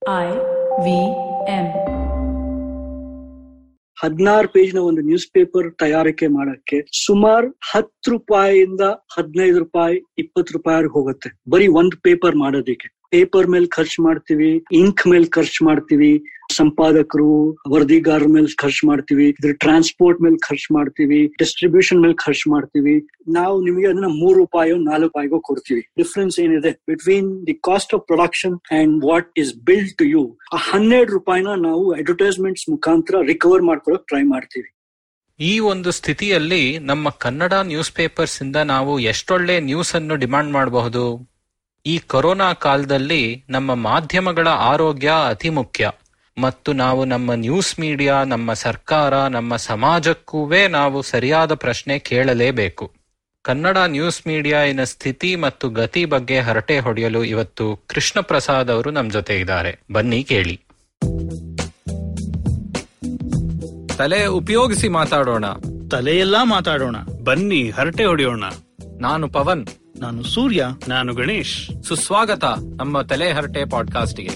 I V M. ಹದಿನಾರು ಪೇಜ್ನ ಒಂದು news paper ತಯಾರಿಕೆ ಮಾಡಕ್ಕೆ ಸುಮಾರು ಹತ್ತು ರೂಪಾಯಿಯಿಂದ ಹದಿನೈದು ರೂಪಾಯಿ ಇಪ್ಪತ್ತು ರೂಪಾಯಿ ಹೋಗುತ್ತೆ ಬರೀ ಒಂದ್ ಪೇಪರ್ ಮಾಡೋದಕ್ಕೆ ಪೇಪರ್ ಮೇಲೆ ಖರ್ಚು ಮಾಡ್ತೀವಿ ಇಂಕ್ ಮೇಲೆ ಖರ್ಚು ಮಾಡ್ತೀವಿ ಸಂಪಾದಕರು ವರದಿಗಾರರ ಮೇಲೆ ಖರ್ಚು ಮಾಡ್ತೀವಿ ಇದ್ರ ಟ್ರಾನ್ಸ್ಪೋರ್ಟ್ ಮೇಲೆ ಖರ್ಚು ಮಾಡ್ತೀವಿ ಡಿಸ್ಟ್ರಿಬ್ಯೂಷನ್ ಮೇಲೆ ಖರ್ಚು ಮಾಡ್ತೀವಿ ನಾವು ನಿಮಗೆ ಅದನ್ನ ಮೂರು ರೂಪಾಯಿ ನಾಲ್ಕು ರೂಪಾಯಿಗೋ ಕೊಡ್ತೀವಿ ಡಿಫ್ರೆನ್ಸ್ ಏನಿದೆ between the cost of production and what is billed to you ಆ ಹನ್ನೆರಡು ರೂಪಾಯಿನ ನಾವು ಅಡ್ವರ್ಟೈಸ್ಮೆಂಟ್ಸ್ ಮುಖಾಂತರ ರಿಕವರ್ ಮಾಡ್ಕೊಳಕ್ ಟ್ರೈ ಮಾಡ್ತೀವಿ ಈ ಒಂದು ಸ್ಥಿತಿಯಲ್ಲಿ ನಮ್ಮ ಕನ್ನಡ ನ್ಯೂಸ್ ಪೇಪರ್ಸ್ ಇಂದ ನಾವು ಎಷ್ಟೊಳ್ಳೆ ನ್ಯೂಸ್ ಅನ್ನು ಡಿಮಾಂಡ್ ಮಾಡಬಹುದು ಈ ಕೊರೋನಾ ಕಾಲದಲ್ಲಿ ನಮ್ಮ ಮಾಧ್ಯಮಗಳ ಆರೋಗ್ಯ ಅತಿ ಮುಖ್ಯ ಮತ್ತು ನಾವು ನಮ್ಮ ನ್ಯೂಸ್ ಮೀಡಿಯಾ ನಮ್ಮ ಸರ್ಕಾರ ನಮ್ಮ ಸಮಾಜಕ್ಕೂವೇ ನಾವು ಸರಿಯಾದ ಪ್ರಶ್ನೆ ಕೇಳಲೇಬೇಕು ಕನ್ನಡ ನ್ಯೂಸ್ ಮೀಡಿಯಾಯಿನ ಸ್ಥಿತಿ ಮತ್ತು ಗತಿ ಬಗ್ಗೆ ಹರಟೆ ಹೊಡೆಯಲು ಇವತ್ತು ಕೃಷ್ಣ ಪ್ರಸಾದ್ ಅವರು ನಮ್ಮ ಜೊತೆ ಇದ್ದಾರೆ ಬನ್ನಿ ಕೇಳಿ ತಲೆ ಉಪಯೋಗಿಸಿ ಮಾತಾಡೋಣ ತಲೆಯೆಲ್ಲಾ ಮಾತಾಡೋಣ ಬನ್ನಿ ಹರಟೆ ಹೊಡೆಯೋಣ ನಾನು ಪವನ್ ನಾನು ಸೂರ್ಯ ನಾನು ಗಣೇಶ್ ಸುಸ್ವಾಗತ ನಮ್ಮ ತಲೆ ಹರಟೆ ಪಾಡ್ಕಾಸ್ಟ್ಗೆ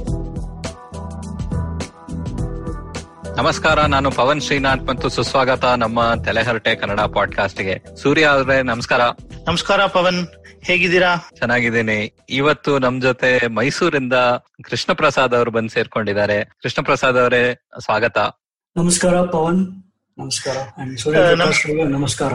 ನಮಸ್ಕಾರ ನಾನು ಪವನ್ ಶ್ರೀನಾಥ್ ಮತ್ತು ಸುಸ್ವಾಗತ ನಮ್ಮ ತಲೆಹರಟೆ ಕನ್ನಡ ಪಾಡ್ಕಾಸ್ಟ್ಗೆ ಸೂರ್ಯ ಅವರೇ ನಮಸ್ಕಾರ ನಮಸ್ಕಾರ ಪವನ್ ಹೇಗಿದ್ದೀರಾ ಚೆನ್ನಾಗಿದ್ದೀನಿ ಇವತ್ತು ನಮ್ ಜೊತೆ ಮೈಸೂರಿಂದ ಕೃಷ್ಣ ಪ್ರಸಾದ್ ಅವರು ಬಂದು ಸೇರ್ಕೊಂಡಿದ್ದಾರೆ ಕೃಷ್ಣ ಪ್ರಸಾದ್ ಅವರೇ ಸ್ವಾಗತ ನಮಸ್ಕಾರ ಪವನ್ ನಮಸ್ಕಾರ And ಸೂರ್ಯ ಆ, ಪ್ರಕಾಶ್ ಅವ್ರಿಗೆ ನಮಸ್ಕಾರ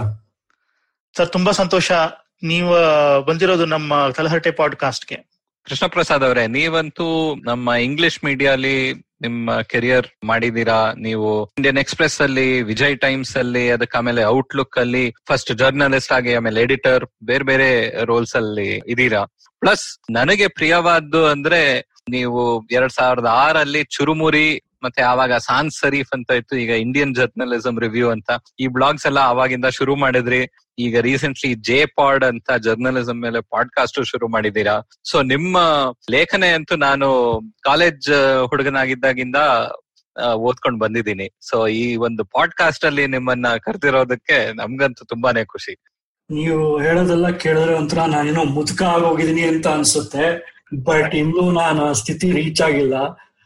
ಸರ್ ತುಂಬಾ ಸಂತೋಷ ನೀವು ಬಂದಿರೋದು ನಮ್ಮ ತಲಹರಟೆ ಪಾಡ್ಕಾಸ್ಟ್ಗೆ ಕೃಷ್ಣ ಪ್ರಸಾದ್ ಅವರೇ ನೀವಂತೂ ನಮ್ಮ ಇಂಗ್ಲಿಷ್ ಮೀಡಿಯಾಲಿ ನಿಮ್ಮ ಕೆರಿಯರ್ ಮಾಡಿದೀರಾ ನೀವು ಇಂಡಿಯನ್ ಎಕ್ಸ್ಪ್ರೆಸ್ ಅಲ್ಲಿ ವಿಜಯ್ ಟೈಮ್ಸ್ ಅಲ್ಲಿ ಅದಕ್ಕೆ ಆಮೇಲೆ ಔಟ್ಲುಕ್ ಅಲ್ಲಿ ಫಸ್ಟ್ ಜರ್ನಲಿಸ್ಟ್ ಆಗಿ ಆಮೇಲೆ ಎಡಿಟರ್ ಬೇರೆ ಬೇರೆ ರೋಲ್ಸ್ ಅಲ್ಲಿ ಇದೀರಾ ಪ್ಲಸ್ ನನಗೆ ಪ್ರಿಯವಾದ್ದು ಅಂದ್ರೆ ನೀವು ಎರಡ್ ಸಾವಿರದ ಆರಲ್ಲಿ ಚುರುಮುರಿ ಮತ್ತೆ ಆವಾಗ ಸಾನ್ಸ್ ಸರೀಫ್ ಅಂತ ಇತ್ತು ಈಗ ಇಂಡಿಯನ್ ಜರ್ನಲಿಸಂ ರಿವ್ಯೂ ಅಂತ ಈ ಬ್ಲಾಗ್ಸ್ ಎಲ್ಲ ಅವಾಗಿಂದ ಶುರು ಮಾಡಿದ್ರಿ ಈಗ ರೀಸೆಂಟ್ಲಿ ಜೆ ಪಾಡ್ ಅಂತ ಜರ್ನಲಿಸಂ ಮೇಲೆ ಪಾಡ್ಕಾಸ್ಟ್ ಶುರು ಮಾಡಿದೀರಾ ಸೊ ನಿಮ್ಮ ಲೇಖನೆ ಅಂತೂ ನಾನು ಕಾಲೇಜ್ ಹುಡುಗನಾಗಿದ್ದಾಗಿಂದ ಆ, ಓದ್ಕೊಂಡ್ ಬಂದಿದ್ದೀನಿ ಸೊ ಈ ಒಂದು ಪಾಡ್ಕಾಸ್ಟ್ ಅಲ್ಲಿ ನಿಮ್ಮನ್ನ ಕರೆದಿರೋದಕ್ಕೆ ನಮ್ಗಂತೂ ತುಂಬಾನೇ ಖುಷಿ ನೀವು ಹೇಳೋದೆಲ್ಲ ಕೇಳಿದ್ರೆ ಒಂಥರ ನಾನೇನೋ ಮುದುಕ ಆಗೋಗಿದೀನಿ ಅಂತ ಅನ್ಸುತ್ತೆ ಬಟ್ ಇನ್ನೂ ನಾನು ಆ ಸ್ಥಿತಿ ರೀಚ್ ಆಗಿಲ್ಲ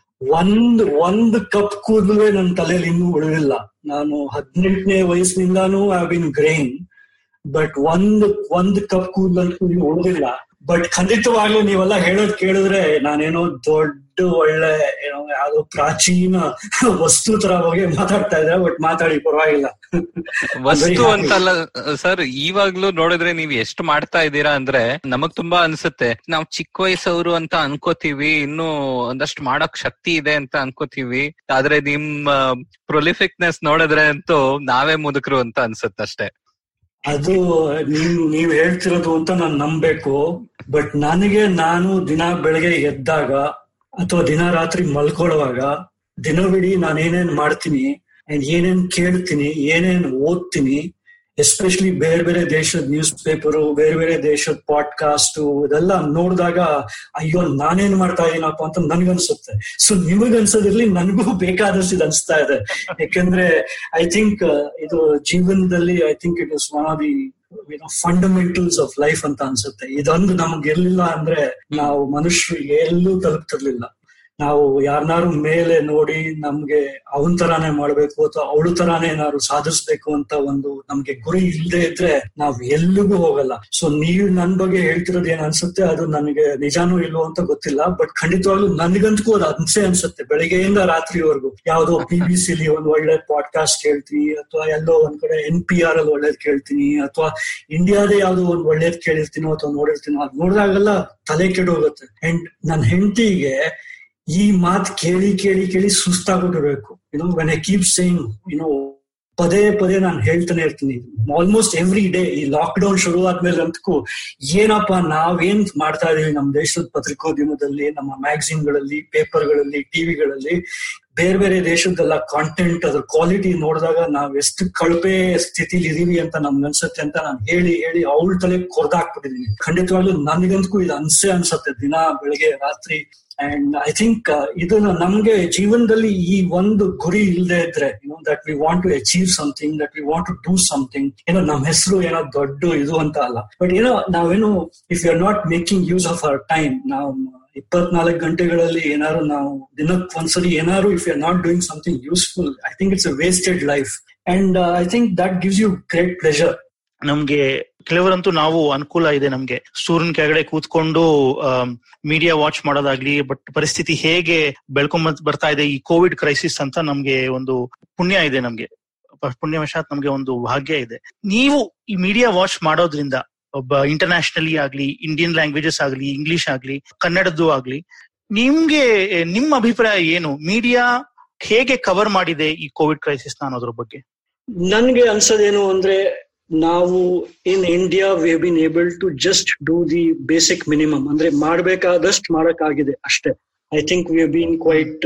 ಒಂದ್ ಒಂದ್ ಕಪ್ ಕೂದಲೇ ನನ್ನ ತಲೆಯಲ್ಲಿ ಇನ್ನೂ ಉಳಿದಿಲ್ಲ ನಾನು ಹದಿನೆಂಟನೇ ವಯಸ್ಸಿನಿಂದಾನು ಐ ಬಿನ್ ಗ್ರೇನ್ ಬಟ್ ಒಂದ್ ಒಂದ್ ಕಪ್ ಕೂದಲಂತೂ ಇನ್ನೂ ಉಳಿದಿಲ್ಲ ಬಟ್ ಖಂಡಿತವಾಗ್ಲೂ ನೀವೆಲ್ಲ ಹೇಳೋದ್ ಕೇಳಿದ್ರೆ ನಾನೇನೋ ದೊಡ್ಡ ಒಳ್ಳೆ ಏನೋ ಯಾವ್ದೋ ಪ್ರಾಚೀನ ವಸ್ತು ತರ ಬಗ್ಗೆ ಮಾತಾಡ್ತಾ ಇದ್ರೆ ಬಟ್ ಮಾತಾಡಿ ಪರವಾಗಿಲ್ಲ ವಸ್ತು happy. ಅಂತಲ್ಲ ಸರ್ ಇವಾಗ್ಲೂ ನೋಡಿದ್ರೆ ನೀವು ಎಷ್ಟು ಮಾಡ್ತಾ ಇದ್ದೀರಾ ಅಂದ್ರೆ ನಮಗ್ ತುಂಬಾ ಅನ್ಸುತ್ತೆ ನಾವ್ ಚಿಕ್ಕ ವಯಸ್ಸವರು ಅಂತ ಅನ್ಕೋತೀವಿ ಇನ್ನು ಒಂದಷ್ಟು ಮಾಡಕ್ ಶಕ್ತಿ ಇದೆ ಅಂತ ಅನ್ಕೋತೀವಿ ಆದ್ರೆ ನಿಮ್ಮ ಪ್ರೊಲಿಫಿಕ್ನೆಸ್ ನೋಡಿದ್ರೆ ಅಂತೂ ನಾವೇ ಮುದುಕರು ಅಂತ ಅನ್ಸುತ್ತೆ ಅಷ್ಟೇ ಅದು ನೀವ್ ನೀವ್ ಹೇಳ್ತಿರೋದು ಅಂತ ನಾನ್ ನಂಬೇಕು ಬಟ್ ನನಗೆ ನಾನು ದಿನ ಬೆಳಗ್ಗೆ ಎದ್ದಾಗ ಅಥವಾ ದಿನ ರಾತ್ರಿ ಮಲ್ಕೊಳ್ಳುವಾಗ ದಿನವಿಡೀ ನಾನು ಏನೇನ್ ಮಾಡ್ತೀನಿ ಅಂಡ್ ಏನೇನ್ ಕೇಳ್ತೀನಿ ಏನೇನ್ ಓದ್ತೀನಿ ಎಸ್ಪೆಷಲಿ ಬೇರೆ ಬೇರೆ ದೇಶದ ನ್ಯೂಸ್ ಪೇಪರು ಬೇರೆ ಬೇರೆ ದೇಶದ ಪಾಡ್ಕಾಸ್ಟ್ ಇದೆಲ್ಲ ನೋಡಿದಾಗ ಅಯ್ಯೋ ನಾನೇನ್ ಮಾಡ್ತಾ ಇದೀನಪ್ಪ ಅಂತ ನನ್ಗನ್ಸುತ್ತೆ ಸೊ ನಿಮಗನ್ಸೋದಿರ್ಲಿ ನನಗೂ ಬೇಕಾದಷ್ಟು ಇದು ಅನ್ಸ್ತಾ ಇದೆ ಯಾಕಂದ್ರೆ ಐ ಥಿಂಕ್ ಇದು ಜೀವನದಲ್ಲಿ I think it is one of the fundamentals of life ಅಂತ ಅನ್ಸುತ್ತೆ ಇದೊಂದು ನಮ್ಗೆ ಇರ್ಲಿಲ್ಲ ಅಂದ್ರೆ ನಾವು ಮನುಷ್ಯರು ಎಲ್ಲೂ ತಲುಪ್ತಿರ್ಲಿಲ್ಲ ನಾವು ಯಾರನ್ನಾರು ಮೇಲೆ ನೋಡಿ ನಮ್ಗೆ ಅವನ್ ತರಾನೇ ಮಾಡ್ಬೇಕು ಅಥವಾ ಅವಳು ತರಾನೇ ಏನಾದ್ರು ಸಾಧಿಸ್ಬೇಕು ಅಂತ ಒಂದು ನಮ್ಗೆ ಗುರಿ ಇಲ್ಲದೆ ಇದ್ರೆ ನಾವ್ ಎಲ್ಲಿಗೂ ಹೋಗಲ್ಲ ಸೊ ನೀವು ನನ್ ಬಗ್ಗೆ ಹೇಳ್ತಿರೋದು ಏನ್ ಅನ್ಸುತ್ತೆ ಅದು ನನಗೆ ನಿಜಾನೂ ಇಲ್ವೋ ಅಂತ ಗೊತ್ತಿಲ್ಲ ಬಟ್ ಖಂಡಿತವಾಗ್ಲೂ ನನ್ಗಂತೂ ಅದು ಅನ್ಸೆ ಅನ್ಸುತ್ತೆ ಬೆಳಿಗ್ಗೆಯಿಂದ ರಾತ್ರಿವರೆಗೂ ಯಾವ್ದೋ ಬಿ ಬಿ ಸಿಲಿ ಒಂದ್ ಒಳ್ಳೆ ಪಾಡ್ಕಾಸ್ಟ್ ಕೇಳ್ತೀನಿ ಅಥವಾ ಎಲ್ಲೋ ಒಂದ್ ಕಡೆ ಎನ್ ಪಿ ಆರ್ ಅಲ್ಲಿ ಒಳ್ಳೇದ್ ಕೇಳ್ತೀನಿ ಅಥವಾ ಇಂಡಿಯಾದೇ ಯಾವ್ದೋ ಒಂದ್ ಒಳ್ಳೇದ್ ಕೇಳಿರ್ತೀನೋ ಅಥವಾ ನೋಡಿರ್ತೀನೋ ಅದ್ ನೋಡಿದಾಗೆಲ್ಲ ತಲೆ ಕೆಡೋಗುತ್ತೆ ಅಂಡ್ ನನ್ನ ಹೆಂಡತಿಗೆ ಈ ಮಾತ್ ಕೇಳಿ ಕೇಳಿ ಕೇಳಿ ಸುಸ್ತಾಗ್ಬಿಟ್ಟಿರ್ಬೇಕು you know when I keep saying you know ಪದೇ ಪದೇ ನಾನು ಹೇಳ್ತಾನೆ ಇರ್ತೀನಿ ಆಲ್ಮೋಸ್ಟ್ ಎವ್ರಿ ಡೇ ಈ ಲಾಕ್ ಡೌನ್ ಶುರು ಆದ್ಮೇಲೆ ಅಂತಕ್ಕೂ ಏನಪ್ಪ ನಾವೇನ್ ಮಾಡ್ತಾ ಇದೀವಿ ನಮ್ಮ ದೇಶದ ಪತ್ರಿಕೋದ್ಯಮದಲ್ಲಿ ನಮ್ಮ ಮ್ಯಾಗಝಿನ್ಗಳಲ್ಲಿ ಪೇಪರ್ಗಳಲ್ಲಿ ಟಿವಿಗಳಲ್ಲಿ ಬೇರೆ ಬೇರೆ ದೇಶದ್ದೆಲ್ಲ ಕಾಂಟೆಂಟ್ ಅದ್ರ ಕ್ವಾಲಿಟಿ ನೋಡಿದಾಗ ನಾವ್ ಎಷ್ಟು ಕಳಪೆ ಸ್ಥಿತಿಲಿ ಇದೀವಿ ಅಂತ ನಮ್ಗೆ ಅನ್ಸುತ್ತೆ ಅಂತ ನಾನು ಹೇಳಿ ಹೇಳಿ ಅವಳ ತಲೆ ಕೊರ್ದಾಕ್ಬಿಟ್ಟಿದೀನಿ ಖಂಡಿತವಾಗ್ಲೂ ನನಗಂತೂ ಇದು ಅನ್ಸೆ ಅನ್ಸತ್ತೆ ದಿನ ಬೆಳಗ್ಗೆ ರಾತ್ರಿ ಅಂಡ್ ಐ ಥಿಂಕ್ ಇದನ್ನ ನಮ್ಗೆ ಜೀವನದಲ್ಲಿ ಈ ಒಂದು ಗುರಿ ಇಲ್ಲದೆ ಇದ್ರೆ you know that we want to achieve something that we want to do something ಏನೋ ನಮ್ಮ ಹೆಸರು ಏನೋ ದೊಡ್ಡ ಇದು ಅಂತ ಅಲ್ಲ ಬಟ್ ಏನೋ ನಾವೇನು if you are not making use of our time ನಾವು ಇಪ್ಪತ್ನಾಲ್ಕು ಗಂಟೆಗಳಲ್ಲಿ ಏನಾದ್ರು ನಾವು ದಿನಕ್ಕೆ ಒಂದ್ಸರಿ ಏನಾದ್ರು if you are not doing something useful I think it's a wasted life and I think that gives you great pleasure ನಮ್ಗೆ ಕೆಲವರಂತೂ ನಾವು ಅನುಕೂಲ ಇದೆ ನಮ್ಗೆ ಸೂರ್ಯನ ಕೆಳಗಡೆ ಕೂತ್ಕೊಂಡು ಮೀಡಿಯಾ ವಾಚ್ ಮಾಡೋದಾಗ್ಲಿ ಬಟ್ ಪರಿಸ್ಥಿತಿ ಹೇಗೆ ಬೆಳ್ಕೊಂಡ್ ಬರ್ತಾ ಇದೆ ಈ ಕೋವಿಡ್ ಕ್ರೈಸಿಸ್ ಅಂತ ನಮ್ಗೆ ಒಂದು ಪುಣ್ಯ ಇದೆ ನಮ್ಗೆ ಪ- ಪುಣ್ಯವಶಾತ್ ನಮ್ಗೆ ಒಂದು ಭಾಗ್ಯ ಇದೆ ನೀವು ಈ ಮೀಡಿಯಾ ವಾಚ್ ಮಾಡೋದ್ರಿಂದ ಒಬ್ಬ ಇಂಟರ್ನ್ಯಾಷನಲಿ ಆಗ್ಲಿ ಇಂಡಿಯನ್ ಲ್ಯಾಂಗ್ವೇಜಸ್ ಆಗ್ಲಿ ಇಂಗ್ಲಿಷ್ ಆಗ್ಲಿ ಕನ್ನಡದ್ದು ಆಗ್ಲಿ ನಿಮ್ಗೆ ನಿಮ್ಮ ಅಭಿಪ್ರಾಯ ಏನು ಮೀಡಿಯಾ ಹೇಗೆ ಕವರ್ ಮಾಡಿದೆ ಈ ಕೋವಿಡ್ ಕ್ರೈಸಿಸ್ ಅನ್ನೋದ್ರ ಬಗ್ಗೆ ನನ್ಗೆ ಅನ್ಸೋದೇನು ಅಂದ್ರೆ ನಾವು in India we been able to just do the basic minimum ಅಂದ್ರೆ ಮಾಡ್ಬೇಕಾದಷ್ಟು ಮಾಡಕ್ಕಾಗಿದೆ ಅಷ್ಟೇ I think we been quite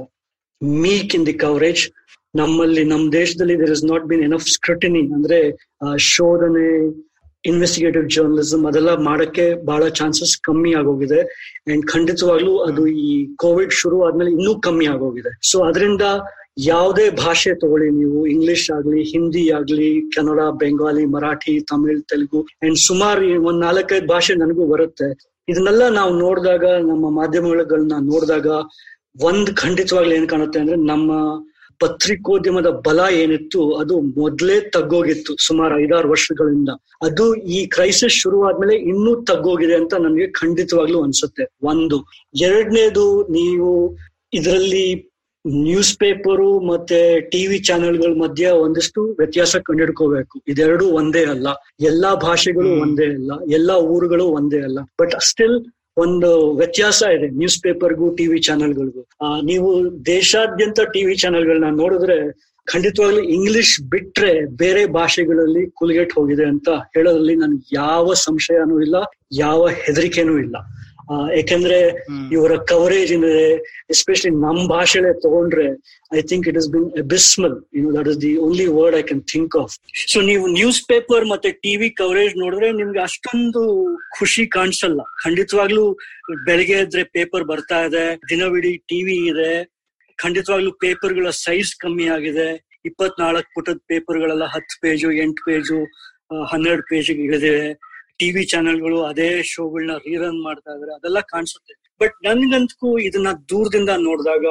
meek in the coverage ನಮ್ಮಲ್ಲಿ ನಮ್ಮ ದೇಶದಲ್ಲಿ there is not been enough scrutiny ಅಂದ್ರೆ ಆ, ಶೋಧನೆ ಇನ್ವೆಸ್ಟಿಗೇಟಿವ್ ಜರ್ನಲಿಸಮ್ ಅದೆಲ್ಲ ಮಾಡಕ್ಕೆ ಬಹಳ ಚಾನ್ಸಸ್ ಕಮ್ಮಿ ಆಗೋಗಿದೆ ಅಂಡ್ ಖಂಡಿತವಾಗ್ಲೂ ಅದು ಈ ಕೋವಿಡ್ ಶುರು ಆದ್ಮೇಲೆ ಇನ್ನೂ ಕಮ್ಮಿ ಆಗೋಗಿದೆ ಸೊ ಅದರಿಂದ ಯಾವುದೇ ಭಾಷೆ ತಗೊಳ್ಳಿ ನೀವು ಇಂಗ್ಲಿಷ್ ಆಗ್ಲಿ ಹಿಂದಿ ಆಗ್ಲಿ ಕನ್ನಡ ಬೆಂಗಾಲಿ ಮರಾಠಿ ತಮಿಳ್ ತೆಲುಗು ಅಂಡ್ ಸುಮಾರು ಒಂದ್ ನಾಲ್ಕೈದು ಭಾಷೆ ನನಗೂ ಬರುತ್ತೆ ಇದನ್ನೆಲ್ಲ ನಾವು ನೋಡಿದಾಗ ನಮ್ಮ ಮಾಧ್ಯಮಗಳನ್ನ ನೋಡಿದಾಗ ಒಂದ್ ಖಂಡಿತವಾಗ್ಲೂ ಏನ್ ಕಾಣುತ್ತೆ ಅಂದ್ರೆ ನಮ್ಮ ಪತ್ರಿಕೋದ್ಯಮದ ಬಲ ಏನಿತ್ತು ಅದು ಮೊದ್ಲೇ ತಗ್ಗೋಗಿತ್ತು ಸುಮಾರು ಐದಾರು ವರ್ಷಗಳಿಂದ ಅದು ಈ ಕ್ರೈಸಿಸ್ ಶುರು ಆದ್ಮೇಲೆ ಇನ್ನೂ ತಗ್ಗೋಗಿದೆ ಅಂತ ನನಗೆ ಖಂಡಿತವಾಗ್ಲೂ ಅನ್ಸುತ್ತೆ ಒಂದು ಎರಡನೇದು ನೀವು ಇದರಲ್ಲಿ ನ್ಯೂಸ್ ಪೇಪರು ಮತ್ತೆ ಟಿವಿ ಚಾನೆಲ್ಗಳ ಮಧ್ಯೆ ಒಂದಿಷ್ಟು ವ್ಯತ್ಯಾಸ ಕಂಡಿಡ್ಕೋಬೇಕು ಇದೆರಡು ಒಂದೇ ಅಲ್ಲ ಎಲ್ಲಾ ಭಾಷೆಗಳು ಹ್ಮ್. ಒಂದೇ ಅಲ್ಲ ಎಲ್ಲಾ ಊರುಗಳು ಒಂದೇ ಅಲ್ಲ ಬಟ್ ಸ್ಟಿಲ್ ಒಂದು ವ್ಯತ್ಯಾಸ ಇದೆ ನ್ಯೂಸ್ ಪೇಪರ್ಗೂ ಟಿವಿ ಚಾನೆಲ್ಗಳಿಗೂ ನೀವು ದೇಶಾದ್ಯಂತ ಟಿವಿ ಚಾನೆಲ್ಗಳನ್ನ ನೋಡಿದ್ರೆ ಖಂಡಿತವಾಗ್ಲೂ ಇಂಗ್ಲಿಷ್ ಬಿಟ್ರೆ ಬೇರೆ ಭಾಷೆಗಳಲ್ಲಿ ಕುಲ್ಗೆಟ್ ಹೋಗಿದೆ ಅಂತ ಹೇಳೋದ್ರಲ್ಲಿ ನನ್ಗೆ ಯಾವ ಸಂಶಯನೂ ಇಲ್ಲ ಯಾವ ಹೆದರಿಕೆನೂ ಇಲ್ಲ ಆ, ಯಾಕಂದ್ರೆ ಹ್ಮ್. ಇವರ ಕವರೇಜ್ ಏನಿದೆ ಎಸ್ಪೆಷಲಿ ನಮ್ ಭಾಷೆಲೆ ತಗೊಂಡ್ರೆ I think it is been abysmal you that is the only word I can think of so ನೀವು ನ್ಯೂಸ್ ಪೇಪರ್ ಮತ್ತೆ ಟಿವಿ ಕವರೇಜ್ ನೋಡಿದ್ರೆ ನಿಮ್ಗೆ ಅಷ್ಟೊಂದು ಖುಷಿ ಕಾಣಿಸಲ್ಲ ಖಂಡಿತವಾಗ್ಲೂ ಬೆಳಗ್ಗೆ ಎದ್ರೆ ಪೇಪರ್ ಬರ್ತಾ ಇದೆ ದಿನವಿಡೀ ಟಿವಿ ಇದೆ ಖಂಡಿತವಾಗ್ಲೂ ಪೇಪರ್ಗಳ ಸೈಜ್ ಕಮ್ಮಿ ಆಗಿದೆ ಇಪ್ಪತ್ನಾಲ್ಕು ಪುಟದ ಪೇಪರ್ಗಳೆಲ್ಲ ಹತ್ತು ಪೇಜು ಎಂಟು ಪೇಜು ಹನ್ನೆರಡು ಪೇಜ್ ಇಳಿದಿವೆ ಟಿವಿ ಚಾನೆಲ್ಗಳು ಅದೇ ಶೋಗಳನ್ನ ರೀರನ್ ಮಾಡ್ತಾ ಇದಾರೆ ಅದೆಲ್ಲ ಕಾಣಿಸುತ್ತೆ ಬಟ್ ನನ್ಗಂತೂ ಇದನ್ನ ದೂರದಿಂದ ನೋಡಿದಾಗ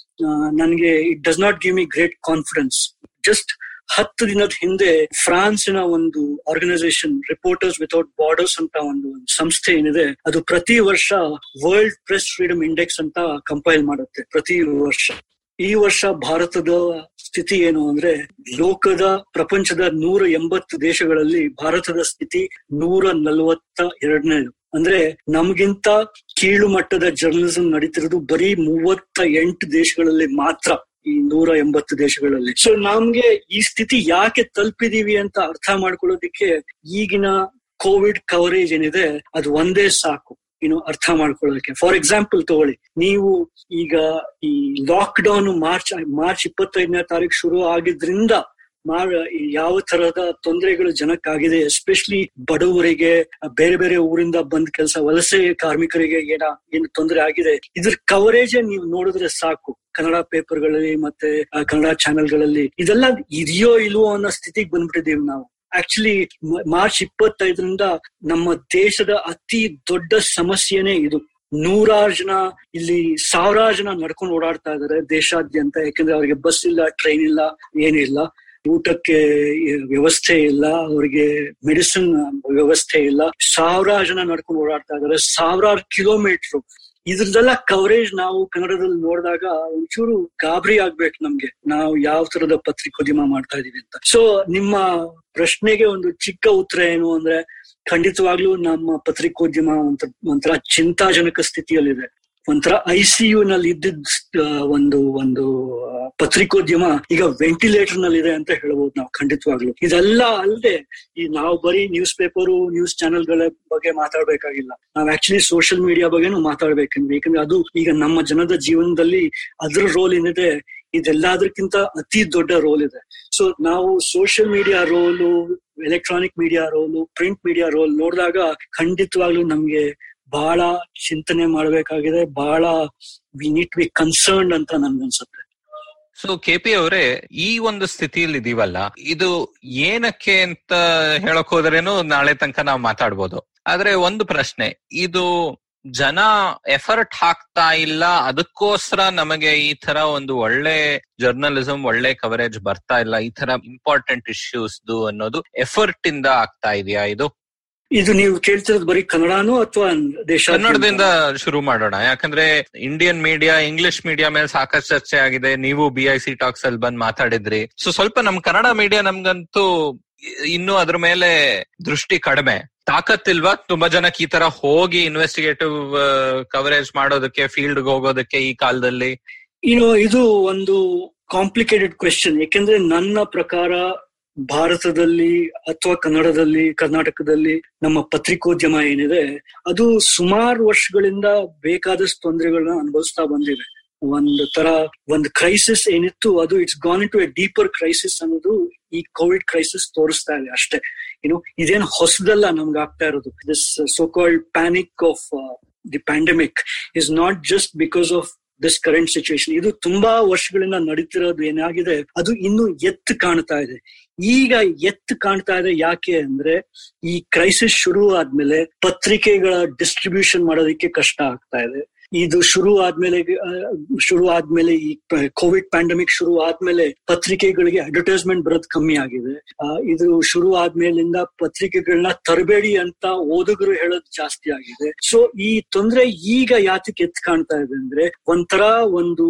ನನ್ಗೆ it does not give me great confidence just ಹತ್ತು ದಿನದ ಹಿಂದೆ ಫ್ರಾನ್ಸಿನ ಒಂದು ಆರ್ಗನೈಸೇಷನ್ ರಿಪೋರ್ಟರ್ಸ್ ವಿತೌಟ್ ಬಾರ್ಡರ್ಸ್ ಅಂತ ಒಂದು ಸಂಸ್ಥೆ ಏನಿದೆ ಅದು ಪ್ರತಿ ವರ್ಷ ವರ್ಲ್ಡ್ ಪ್ರೆಸ್ ಫ್ರೀಡಮ್ ಇಂಡೆಕ್ಸ್ ಅಂತ ಕಂಪೈಲ್ ಮಾಡುತ್ತೆ ಪ್ರತಿ ವರ್ಷ ಈ ವರ್ಷ ಭಾರತದ ಸ್ಥಿತಿ ಏನು ಅಂದ್ರೆ ಲೋಕದ ಪ್ರಪಂಚದ ನೂರ ಎಂಬತ್ತು ದೇಶಗಳಲ್ಲಿ ಭಾರತದ ಸ್ಥಿತಿ ನೂರ ನಲವತ್ತ ಎರಡನೇದು ಅಂದ್ರೆ ನಮ್ಗಿಂತ ಕೀಳು ಮಟ್ಟದ ಜರ್ನಲಿಸಂ ನಡೀತಿರೋದು ಬರೀ ಮೂವತ್ತ ಎಂಟು ದೇಶಗಳಲ್ಲಿ ಮಾತ್ರ ಈ ನೂರ ಎಂಬತ್ತು ದೇಶಗಳಲ್ಲಿ ಸೊ ನಮ್ಗೆ ಈ ಸ್ಥಿತಿ ಯಾಕೆ ತಲುಪಿದೀವಿ ಅಂತ ಅರ್ಥ ಮಾಡ್ಕೊಳ್ಳೋದಿಕ್ಕೆ ಈಗಿನ ಕೋವಿಡ್ ಕವರೇಜ್ ಏನಿದೆ ಅದು ಒಂದೇ ಸಾಕು ಏನು ಅರ್ಥ ಮಾಡ್ಕೊಳ್ಳೋದಕ್ಕೆ ಫಾರ್ ಎಕ್ಸಾಂಪಲ್ ತಗೊಳ್ಳಿ ನೀವು ಈಗ ಈ ಲಾಕ್ ಡೌನ್ ಮಾರ್ಚ್ ಮಾರ್ಚ್ ಇಪ್ಪತ್ತೈದನೇ ತಾರೀಕು ಶುರು ಆಗಿದ್ರಿಂದ ಮಾರ್ ಯಾವ ತರಹದ ತೊಂದರೆಗಳು ಜನಕ್ಕಾಗಿದೆ ಎಸ್ಪೆಷಲಿ ಬಡವರಿಗೆ ಬೇರೆ ಬೇರೆ ಊರಿಂದ ಬಂದ್ ಕೆಲಸ ವಲಸೆ ಕಾರ್ಮಿಕರಿಗೆ ಏನ ಏನು ತೊಂದರೆ ಆಗಿದೆ ಇದ್ರ ಕವರೇಜ್ ನೀವು ನೋಡಿದ್ರೆ ಸಾಕು ಕನ್ನಡ ಪೇಪರ್ಗಳಲ್ಲಿ ಮತ್ತೆ ಆ, ಕನ್ನಡ ಚಾನೆಲ್ಗಳಲ್ಲಿ ಇದೆಲ್ಲ ಇದೆಯೋ ಇಲ್ವೋ ಅನ್ನೋ ಸ್ಥಿತಿಗೆ ಬಂದ್ಬಿಟ್ಟಿದೀವಿ ನಾವು ಆಕ್ಚುಲಿ ಮಾರ್ಚ್ ಇಪ್ಪತ್ತೈದರಿಂದ ನಮ್ಮ ದೇಶದ ಅತಿ ದೊಡ್ಡ ಸಮಸ್ಯೆನೇ ಇದು ನೂರಾರು ಜನ ಇಲ್ಲಿ ಸಾವಿರಾರು ಜನ ನಡ್ಕೊಂಡು ಓಡಾಡ್ತಾ ಇದಾರೆ ದೇಶಾದ್ಯಂತ ಯಾಕಂದ್ರೆ ಅವರಿಗೆ ಬಸ್ ಇಲ್ಲ ಟ್ರೈನ್ ಇಲ್ಲ ಏನಿಲ್ಲ ಊಟಕ್ಕೆ ವ್ಯವಸ್ಥೆ ಇಲ್ಲ ಅವರಿಗೆ ಮೆಡಿಸಿನ್ ವ್ಯವಸ್ಥೆ ಇಲ್ಲ ಸಾವಿರಾರು ಜನ ನಡ್ಕೊಂಡು ಓಡಾಡ್ತಾ ಇದಾರೆ ಸಾವಿರಾರು ಕಿಲೋಮೀಟರ್ ಇದ್ರದೆಲ್ಲ ಕವರೇಜ್ ನಾವು ಕನ್ನಡದಲ್ಲಿ ನೋಡಿದಾಗ ಒಂಚೂರು ಗಾಬರಿ ಆಗ್ಬೇಕು ನಮ್ಗೆ ನಾವು ಯಾವ ತರದ ಪತ್ರಿಕೋದ್ಯಮ ಮಾಡ್ತಾ ಇದೀವಿ ಅಂತ ಸೊ ನಿಮ್ಮ ಪ್ರಶ್ನೆಗೆ ಒಂದು ಚಿಕ್ಕ ಉತ್ತರ ಏನು ಅಂದ್ರೆ ಖಂಡಿತವಾಗ್ಲೂ ನಮ್ಮ ಪತ್ರಿಕೋದ್ಯಮ ಒಂಥರ ಒಂಥರ ಚಿಂತಾಜನಕ ಸ್ಥಿತಿಯಲ್ಲಿದೆ ಒಂಥರ ಐ ಸಿ ಯು ನಲ್ಲಿ ಇದ್ದಿದ್ದ ಆ, ಒಂದು ಒಂದು ಆ, ಪತ್ರಿಕೋದ್ಯಮ ಈಗ ವೆಂಟಿಲೇಟರ್ ನಲ್ಲಿ ಇದೆ ಅಂತ ಹೇಳ್ಬೋದು ನಾವು ಖಂಡಿತವಾಗ್ಲು ಇದೆಲ್ಲ ಅಲ್ಲದೆ ಈ ನಾವು ಬರೀ ನ್ಯೂಸ್ ಪೇಪರು ನ್ಯೂಸ್ ಚಾನೆಲ್ಗಳ ಬಗ್ಗೆ ಮಾತಾಡ್ಬೇಕಾಗಿಲ್ಲ ನಾವ್ ಆಕ್ಚುಲಿ ಸೋಷಿಯಲ್ ಮೀಡಿಯಾ ಬಗ್ಗೆನೂ ಮಾತಾಡ್ಬೇಕಂದ್ರೆ ಯಾಕಂದ್ರೆ ಅದು ಈಗ ನಮ್ಮ ಜನದ ಜೀವನದಲ್ಲಿ ಅದ್ರ ರೋಲ್ ಏನಿದೆ ಇದೆಲ್ಲದಕ್ಕಿಂತ ಅತಿ ದೊಡ್ಡ ರೋಲ್ ಇದೆ ಸೊ ನಾವು social media role electronic media role print media role ನೋಡಿದಾಗ ಖಂಡಿತವಾಗ್ಲೂ ನಮ್ಗೆ ಬಹಳ ಚಿಂತನೆ ಮಾಡ್ಬೇಕಾಗಿದೆ ಬಹಳ ವಿ ನೀಟ್ ಬಿ ಕನ್ಸರ್ನ್ ಅಂತ ನನ್ಗನ್ಸುತ್ತೆ ಸೊ ಕೆ ಪಿ ಅವರೇ ಈ ಒಂದು ಸ್ಥಿತಿಯಲ್ಲಿ ಇದೀವಲ್ಲ ಇದು ಏನಕ್ಕೆ ಅಂತ ಹೇಳಕ್ ಹೋದ್ರೇನು ನಾಳೆ ತನಕ ನಾವು ಮಾತಾಡ್ಬೋದು ಆದ್ರೆ ಒಂದು ಪ್ರಶ್ನೆ ಇದು ಜನ ಎಫರ್ಟ್ ಹಾಕ್ತಾ ಇಲ್ಲ ಅದಕ್ಕೋಸ್ಕರ ನಮಗೆ ಈ ತರ ಒಂದು ಒಳ್ಳೆ ಜರ್ನಲಿಸಂ ಒಳ್ಳೆ ಕವರೇಜ್ ಬರ್ತಾ ಇಲ್ಲ ಈ ತರ ಇಂಪಾರ್ಟೆಂಟ್ ಇಶ್ಯೂಸ್ ಅನ್ನೋದು ಎಫರ್ಟ್ ಇಂದ ಆಗ್ತಾ ಇದೆಯಾ ಇದು ಇದು ನೀವು ಕೇಳ್ತಿರೋದು ಬರೀ ಕನ್ನಡನೋ ಅಥವಾ ದೇಶ ಕನ್ನಡದಿಂದ ಶುರು ಮಾಡೋಣ ಯಾಕಂದ್ರೆ ಇಂಡಿಯನ್ ಮೀಡಿಯಾ ಇಂಗ್ಲಿಷ್ ಮೀಡಿಯಾ ಮೇಲೆ ಸಾಕಷ್ಟು ಚರ್ಚೆ ಆಗಿದೆ ನೀವು ಬಿ ಐ ಸಿ ಟಾಕ್ಸ್ ಅಲ್ಲಿ ಬಂದ್ ಮಾತಾಡಿದ್ರಿ ಸೊ ಸ್ವಲ್ಪ ನಮ್ ಕನ್ನಡ ಮೀಡಿಯಾ ನಮ್ಗಂತೂ ಇನ್ನು ಅದ್ರ ಮೇಲೆ ದೃಷ್ಟಿ ಕಡಿಮೆ ತಾಕತ್ತಿಲ್ವಾ ತುಂಬಾ ಜನಕ್ಕೆ ಈ ತರ ಹೋಗಿ ಇನ್ವೆಸ್ಟಿಗೇಟಿವ್ ಕವರೇಜ್ ಮಾಡೋದಕ್ಕೆ ಫೀಲ್ಡ್ ಹೋಗೋದಕ್ಕೆ ಈ ಕಾಲದಲ್ಲಿ ಏನು ಇದು ಒಂದು ಕಾಂಪ್ಲಿಕೇಟೆಡ್ ಕ್ವೆಶನ್ ಯಾಕೆಂದ್ರೆ ನನ್ನ ಪ್ರಕಾರ ಭಾರತದಲ್ಲಿ ಅಥವಾ ಕನ್ನಡದಲ್ಲಿ ಕರ್ನಾಟಕದಲ್ಲಿ ನಮ್ಮ ಪತ್ರಿಕೋದ್ಯಮ ಏನಿದೆ ಅದು ಸುಮಾರು ವರ್ಷಗಳಿಂದ ಬೇಕಾದಷ್ಟು ತೊಂದರೆಗಳನ್ನ ಅನುಭವಿಸ್ತಾ ಬಂದಿದೆ ಒಂದು ತರ ಒಂದು ಕ್ರೈಸಿಸ್ ಏನಿತ್ತು ಅದು it's gone to a deeper crisis ಅನ್ನೋದು ಈ ಕೋವಿಡ್ ಕ್ರೈಸಿಸ್ ತೋರಿಸ್ತಾ ಇದೆ ಅಷ್ಟೇ ಏನು ಇದೇನು ಹೊಸದಲ್ಲ ನಮ್ಗೆ ಆಗ್ತಾ ಇರೋದು this so called panic of the pandemic is not just because of this current situation ಇದು ತುಂಬಾ ವರ್ಷಗಳಿಂದ ನಡೀತಿರೋದು ಏನಾಗಿದೆ ಅದು ಇನ್ನು ಎತ್ತು ಕಾಣ್ತಾ ಇದೆ ಈಗ ಎತ್ತು ಕಾಣ್ತಾ ಇದೆ ಯಾಕೆ ಅಂದ್ರೆ ಈ ಕ್ರೈಸಿಸ್ ಶುರು ಆದ್ಮೇಲೆ ಪತ್ರಿಕೆಗಳ ಡಿಸ್ಟ್ರಿಬ್ಯೂಷನ್ ಮಾಡೋದಕ್ಕೆ ಕಷ್ಟ ಆಗ್ತಾ ಇದೆ ಇದು ಶುರು ಆದ್ಮೇಲೆ ಶುರು ಆದ್ಮೇಲೆ ಈ ಕೋವಿಡ್ ಪ್ಯಾಂಡಮಿಕ್ ಶುರು ಆದ್ಮೇಲೆ ಪತ್ರಿಕೆಗಳಿಗೆ ಅಡ್ವರ್ಟೈಸ್ಮೆಂಟ್ ಬರೋದು ಕಮ್ಮಿ ಆಗಿದೆ ಇದು ಶುರು ಆದ್ಮೇಲಿಂದ ಪತ್ರಿಕೆಗಳನ್ನ ತರಬೇಡಿ ಅಂತ ಓದುಗರು ಹೇಳೋದು ಜಾಸ್ತಿ ಆಗಿದೆ ಸೊ ಈ ತೊಂದರೆ ಈಗ ಯಾತಕ್ಕೆ ಎತ್ ಕಾಣ್ತಾ ಇದೆ ಅಂದ್ರೆ ಒಂಥರ ಒಂದು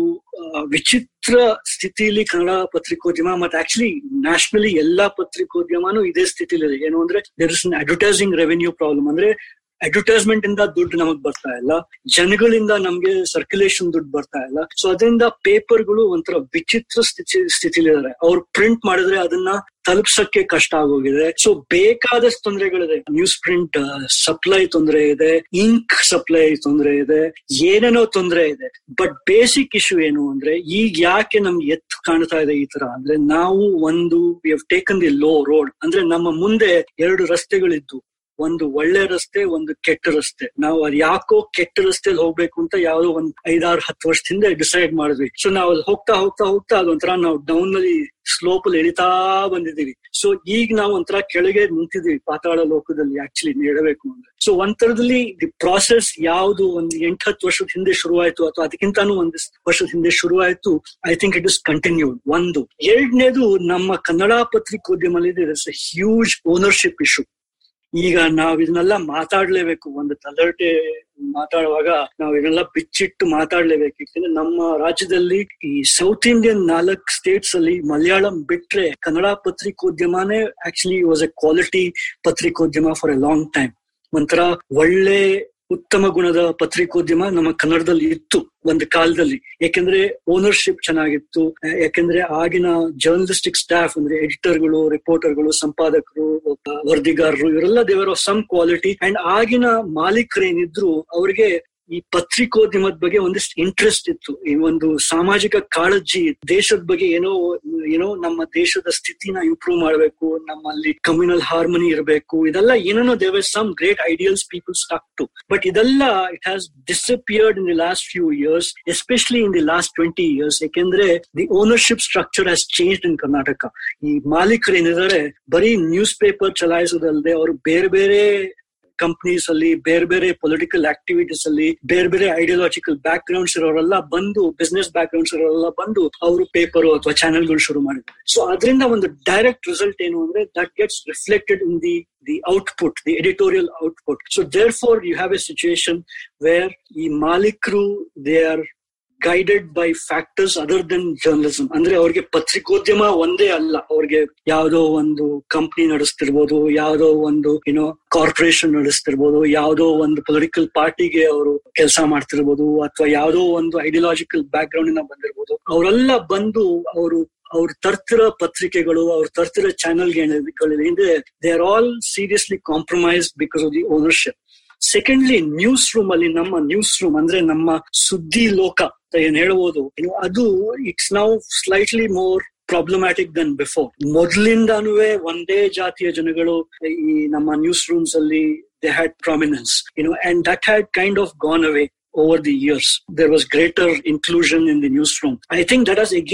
ವಿಚಿತ್ರ ಸ್ಥಿತಿಲಿ ಕನ್ನಡ ಪತ್ರಿಕೋದ್ಯಮ ಮತ್ತೆ ಆಕ್ಚುಲಿ ನ್ಯಾಷನಲಿ ಎಲ್ಲಾ ಪತ್ರಿಕೋದ್ಯಮನೂ ಇದೇ ಸ್ಥಿತಿಲಿದೆ ಏನು ಅಂದ್ರೆ there is advertising revenue problem ಅಂದ್ರೆ ಅಡ್ವರ್ಟೈಸ್ಮೆಂಟ್ ಇಂದ ದುಡ್ಡು ನಮಗ್ ಬರ್ತಾ ಇಲ್ಲ ಜನಗಳಿಂದ ನಮ್ಗೆ ಸರ್ಕ್ಯುಲೇಷನ್ ದುಡ್ಡು ಬರ್ತಾ ಇಲ್ಲ ಸೊ ಅದರಿಂದ ಪೇಪರ್ಗಳು ಒಂಥರ ವಿಚಿತ್ರ ಸ್ಥಿತಿ ಸ್ಥಿತಿಲಿದ್ದಾರೆ ಅವ್ರು ಪ್ರಿಂಟ್ ಮಾಡಿದ್ರೆ ಅದನ್ನ ತಲುಪ್ಸಕ್ಕೆ ಕಷ್ಟ ಆಗೋಗಿದೆ ಸೊ ಬೇಕಾದಷ್ಟು ತೊಂದರೆಗಳಿದೆ ನ್ಯೂಸ್ ಪ್ರಿಂಟ್ ಸಪ್ಲೈ ತೊಂದರೆ ಇದೆ ಇಂಕ್ ಸಪ್ಲೈ ತೊಂದರೆ ಇದೆ ಏನೇನೋ ತೊಂದರೆ ಇದೆ ಬಟ್ ಬೇಸಿಕ್ ಇಶ್ಯೂ ಏನು ಅಂದ್ರೆ ಈಗ ಯಾಕೆ ನಮ್ಗೆ ಎತ್ತು ಕಾಣ್ತಾ ಇದೆ ಈ ತರ ಅಂದ್ರೆ ನಾವು ಒಂದು we have taken the low road ಅಂದ್ರೆ ನಮ್ಮ ಮುಂದೆ ಎರಡು ರಸ್ತೆಗಳಿದ್ದು ಒಂದು ಒಳ್ಳೆ ರಸ್ತೆ ಒಂದು ಕೆಟ್ಟ ರಸ್ತೆ ನಾವು ಅದು ಯಾಕೋ ಕೆಟ್ಟ ರಸ್ತೆಲಿ ಹೋಗ್ಬೇಕು ಅಂತ ಯಾವ್ದೋ ಒಂದ್ ಐದಾರು ಹತ್ತು ವರ್ಷದಿಂದ ಡಿಸೈಡ್ ಮಾಡಿದ್ವಿ ಸೊ ನಾವು ಅಲ್ಲಿ ಹೋಗ್ತಾ ಹೋಗ್ತಾ ಹೋಗ್ತಾ ಅದೊಂಥರ ನಾವು ಡೌನ್ ನಲ್ಲಿ ಸ್ಲೋಪ್ ಅಲ್ಲಿ ಎಳಿತಾ ಬಂದಿದ್ದೀವಿ ಸೊ ಈಗ ನಾವು ಒಂಥರ ಕೆಳಗೆ ನಿಂತಿದೀವಿ ಪಾತಾಳ ಲೋಕದಲ್ಲಿ ಆಕ್ಚುಲಿ ಹೇಳಬೇಕು ಅಂದ್ರೆ ಸೊ ಒಂಥರದಲ್ಲಿ ದಿ ಪ್ರಾಸೆಸ್ ಯಾವುದು ಒಂದು ಎಂಟ್ ಹತ್ತು ವರ್ಷದ ಹಿಂದೆ ಶುರುವಾಯ್ತು ಅಥವಾ ಅದಕ್ಕಿಂತಾನು ಒಂದು ವರ್ಷದ ಹಿಂದೆ ಶುರುವಾಯ್ತು I think it is continued ಒಂದು ಎರಡನೇದು ನಮ್ಮ ಕನ್ನಡ ಪತ್ರಿಕೋದ್ಯಮದಲ್ಲಿ ಹ್ಯೂಜ್ ಓನರ್ಶಿಪ್ ಇಶ್ಯೂ ಈಗ ನಾವ್ ಇದನ್ನೆಲ್ಲ ಮಾತಾಡ್ಲೇಬೇಕು ಒಂದು ತಲರ್ಟೆ ಮಾತಾಡುವಾಗ ನಾವ್ ಇದನ್ನೆಲ್ಲ ಬಿಚ್ಚಿಟ್ಟು ಮಾತಾಡ್ಲೇಬೇಕು ಯಾಕಂದ್ರೆ ನಮ್ಮ ರಾಜ್ಯದಲ್ಲಿ ಈ ಸೌತ್ ಇಂಡಿಯನ್ ನಾಲ್ಕ್ ಸ್ಟೇಟ್ಸ್ ಅಲ್ಲಿ ಮಲಯಾಳಂ ಬಿಟ್ರೆ ಕನ್ನಡ ಪತ್ರಿಕೋದ್ಯಮನೇ ಆಕ್ಚುಲಿ ವಾಸ್ ಎ ಕ್ವಾಲಿಟಿ ಪತ್ರಿಕೋದ್ಯಮ ಫಾರ್ ಎ ಲಾಂಗ್ ಟೈಮ್ ಒಂಥರ ಒಳ್ಳೆ ಉತ್ತಮ ಗುಣದ ಪತ್ರಿಕೋದ್ಯಮ ನಮ್ಮ ಕನ್ನಡದಲ್ಲಿ ಇತ್ತು ಒಂದು ಕಾಲದಲ್ಲಿ ಯಾಕೆಂದ್ರೆ ಓನರ್ಶಿಪ್ ಚೆನ್ನಾಗಿತ್ತು ಯಾಕೆಂದ್ರೆ ಆಗಿನ ಜರ್ನಲಿಸ್ಟಿಕ್ ಸ್ಟಾಫ್ ಅಂದ್ರೆ ಎಡಿಟರ್ಗಳು ರಿಪೋರ್ಟರ್ಗಳು ಸಂಪಾದಕರು ವರದಿಗಾರರು ಇವರೆಲ್ಲ ದೇವರ್ ಆಫ್ ಸಮ್ ಕ್ವಾಲಿಟಿ ಅಂಡ್ ಆಗಿನ ಮಾಲೀಕರೇನಿದ್ರು ಅವ್ರಿಗೆ ಈ ಪತ್ರಿಕೋದ್ಯಮದ ಬಗ್ಗೆ ಒಂದಿಷ್ಟು ಇಂಟ್ರೆಸ್ಟ್ ಇತ್ತು ಈ ಒಂದು ಸಾಮಾಜಿಕ ಕಾಳಜಿ ದೇಶದ ಬಗ್ಗೆ ಏನೋ ಏನೋ ನಮ್ಮ ದೇಶದ ಸ್ಥಿತಿನ ಇಂಪ್ರೂವ್ ಮಾಡಬೇಕು ನಮ್ಮಲ್ಲಿ ಕಮ್ಯುನಲ್ ಹಾರ್ಮನಿ ಇರಬೇಕು ಇದೆಲ್ಲ ಏನೇನೋ they were some great ideals people stuck to but ಇದೆಲ್ಲ it has disappeared in the last few years especially in the last twenty years ಯಾಕೆಂದ್ರೆ the ownership structure has change in Karnataka ಈ ಮಾಲೀಕರು ಏನಿದ್ದಾರೆ ಬರೀ ನ್ಯೂಸ್ ಪೇಪರ್ ಚಲಾಯಿಸೋದಲ್ಲದೆ ಅವರು ಬೇರೆ ಬೇರೆ ಕಂಪ್ನೀಸ್ ಅಲ್ಲಿ ಬೇರೆ ಬೇರೆ ಪೊಲಿಟಿಕಲ್ ಆಕ್ಟಿವಿಟೀಸ್ ಅಲ್ಲಿ ಬೇರೆ ಬೇರೆ ಐಡಿಯಾಲಜಿಕಲ್ ಬ್ಯಾಕ್ ಗ್ರೌಂಡ್ಸ್ ಇರೋರೆಲ್ಲ ಬಂದು ಬಿಸ್ನೆಸ್ ಬ್ಯಾಕ್ ಗ್ರೌಂಡ್ಸ್ ಇರೋರೆಲ್ಲ ಬಂದು ಅವರು ಪೇಪರ್ ಅಥವಾ ಚಾನೆಲ್ಗಳು ಶುರು ಮಾಡಿದ್ದಾರೆ ಸೊ ಅದರಿಂದ ಒಂದು ಡೈರೆಕ್ಟ್ ರಿಸಲ್ಟ್ ಏನು ಅಂದ್ರೆ that gets reflected in the the output, the editorial output. So therefore, you have a situation where the Malikru, they are guided by factors other than journalism ಅಂದ್ರೆ ಅವ್ರಿಗೆ ಪತ್ರಿಕೋದ್ಯಮ ಒಂದೇ ಅಲ್ಲ ಅವ್ರಿಗೆ ಯಾವ್ದೋ ಒಂದು ಕಂಪ್ನಿ ನಡೆಸ್ತಿರ್ಬೋದು ಯಾವ್ದೋ ಒಂದು ಏನೋ ಕಾರ್ಪೊರೇಷನ್ ನಡೆಸ್ತಿರ್ಬೋದು ಯಾವ್ದೋ ಒಂದು ಪೊಲಿಟಿಕಲ್ ಪಾರ್ಟಿಗೆ ಅವರು ಕೆಲಸ ಮಾಡ್ತಿರ್ಬೋದು ಅಥವಾ ಯಾವ್ದೋ ಒಂದು ಐಡಿಯಾಲಜಿಕಲ್ ಬ್ಯಾಕ್ ಗ್ರೌಂಡ್ ಇಂದ ಬಂದಿರ್ಬೋದು ಅವರೆಲ್ಲ ಬಂದು ಅವರು ಅವ್ರು ತರ್ತಿರೋ ಪತ್ರಿಕೆಗಳು ಅವ್ರು ತರ್ತಿರೋ ಚಾನೆಲ್ಗಳಿಂದ they are all seriously compromise because of the ownership secondly newsroom ಅಲ್ಲಿ ನಮ್ಮ ನ್ಯೂಸ್ ರೂಮ್ ಅಂದ್ರೆ ನಮ್ಮ ಸುದ್ದಿ ಲೋಕ ಅಂತ ಏನ್ ಹೇಳ್ಬೋದು ಅದು it's now slightly more problematic than before ಮೊದಲಿಂದಾನು ಒಂದೇ ಜಾತಿಯ ಜನಗಳು ಈ ನಮ್ಮ ನ್ಯೂಸ್ ರೂಮ್ಸ್ ಅಲ್ಲಿ they had prominence you know and that had kind of gone away over the years. There was greater inclusion in the newsroom. I think that has again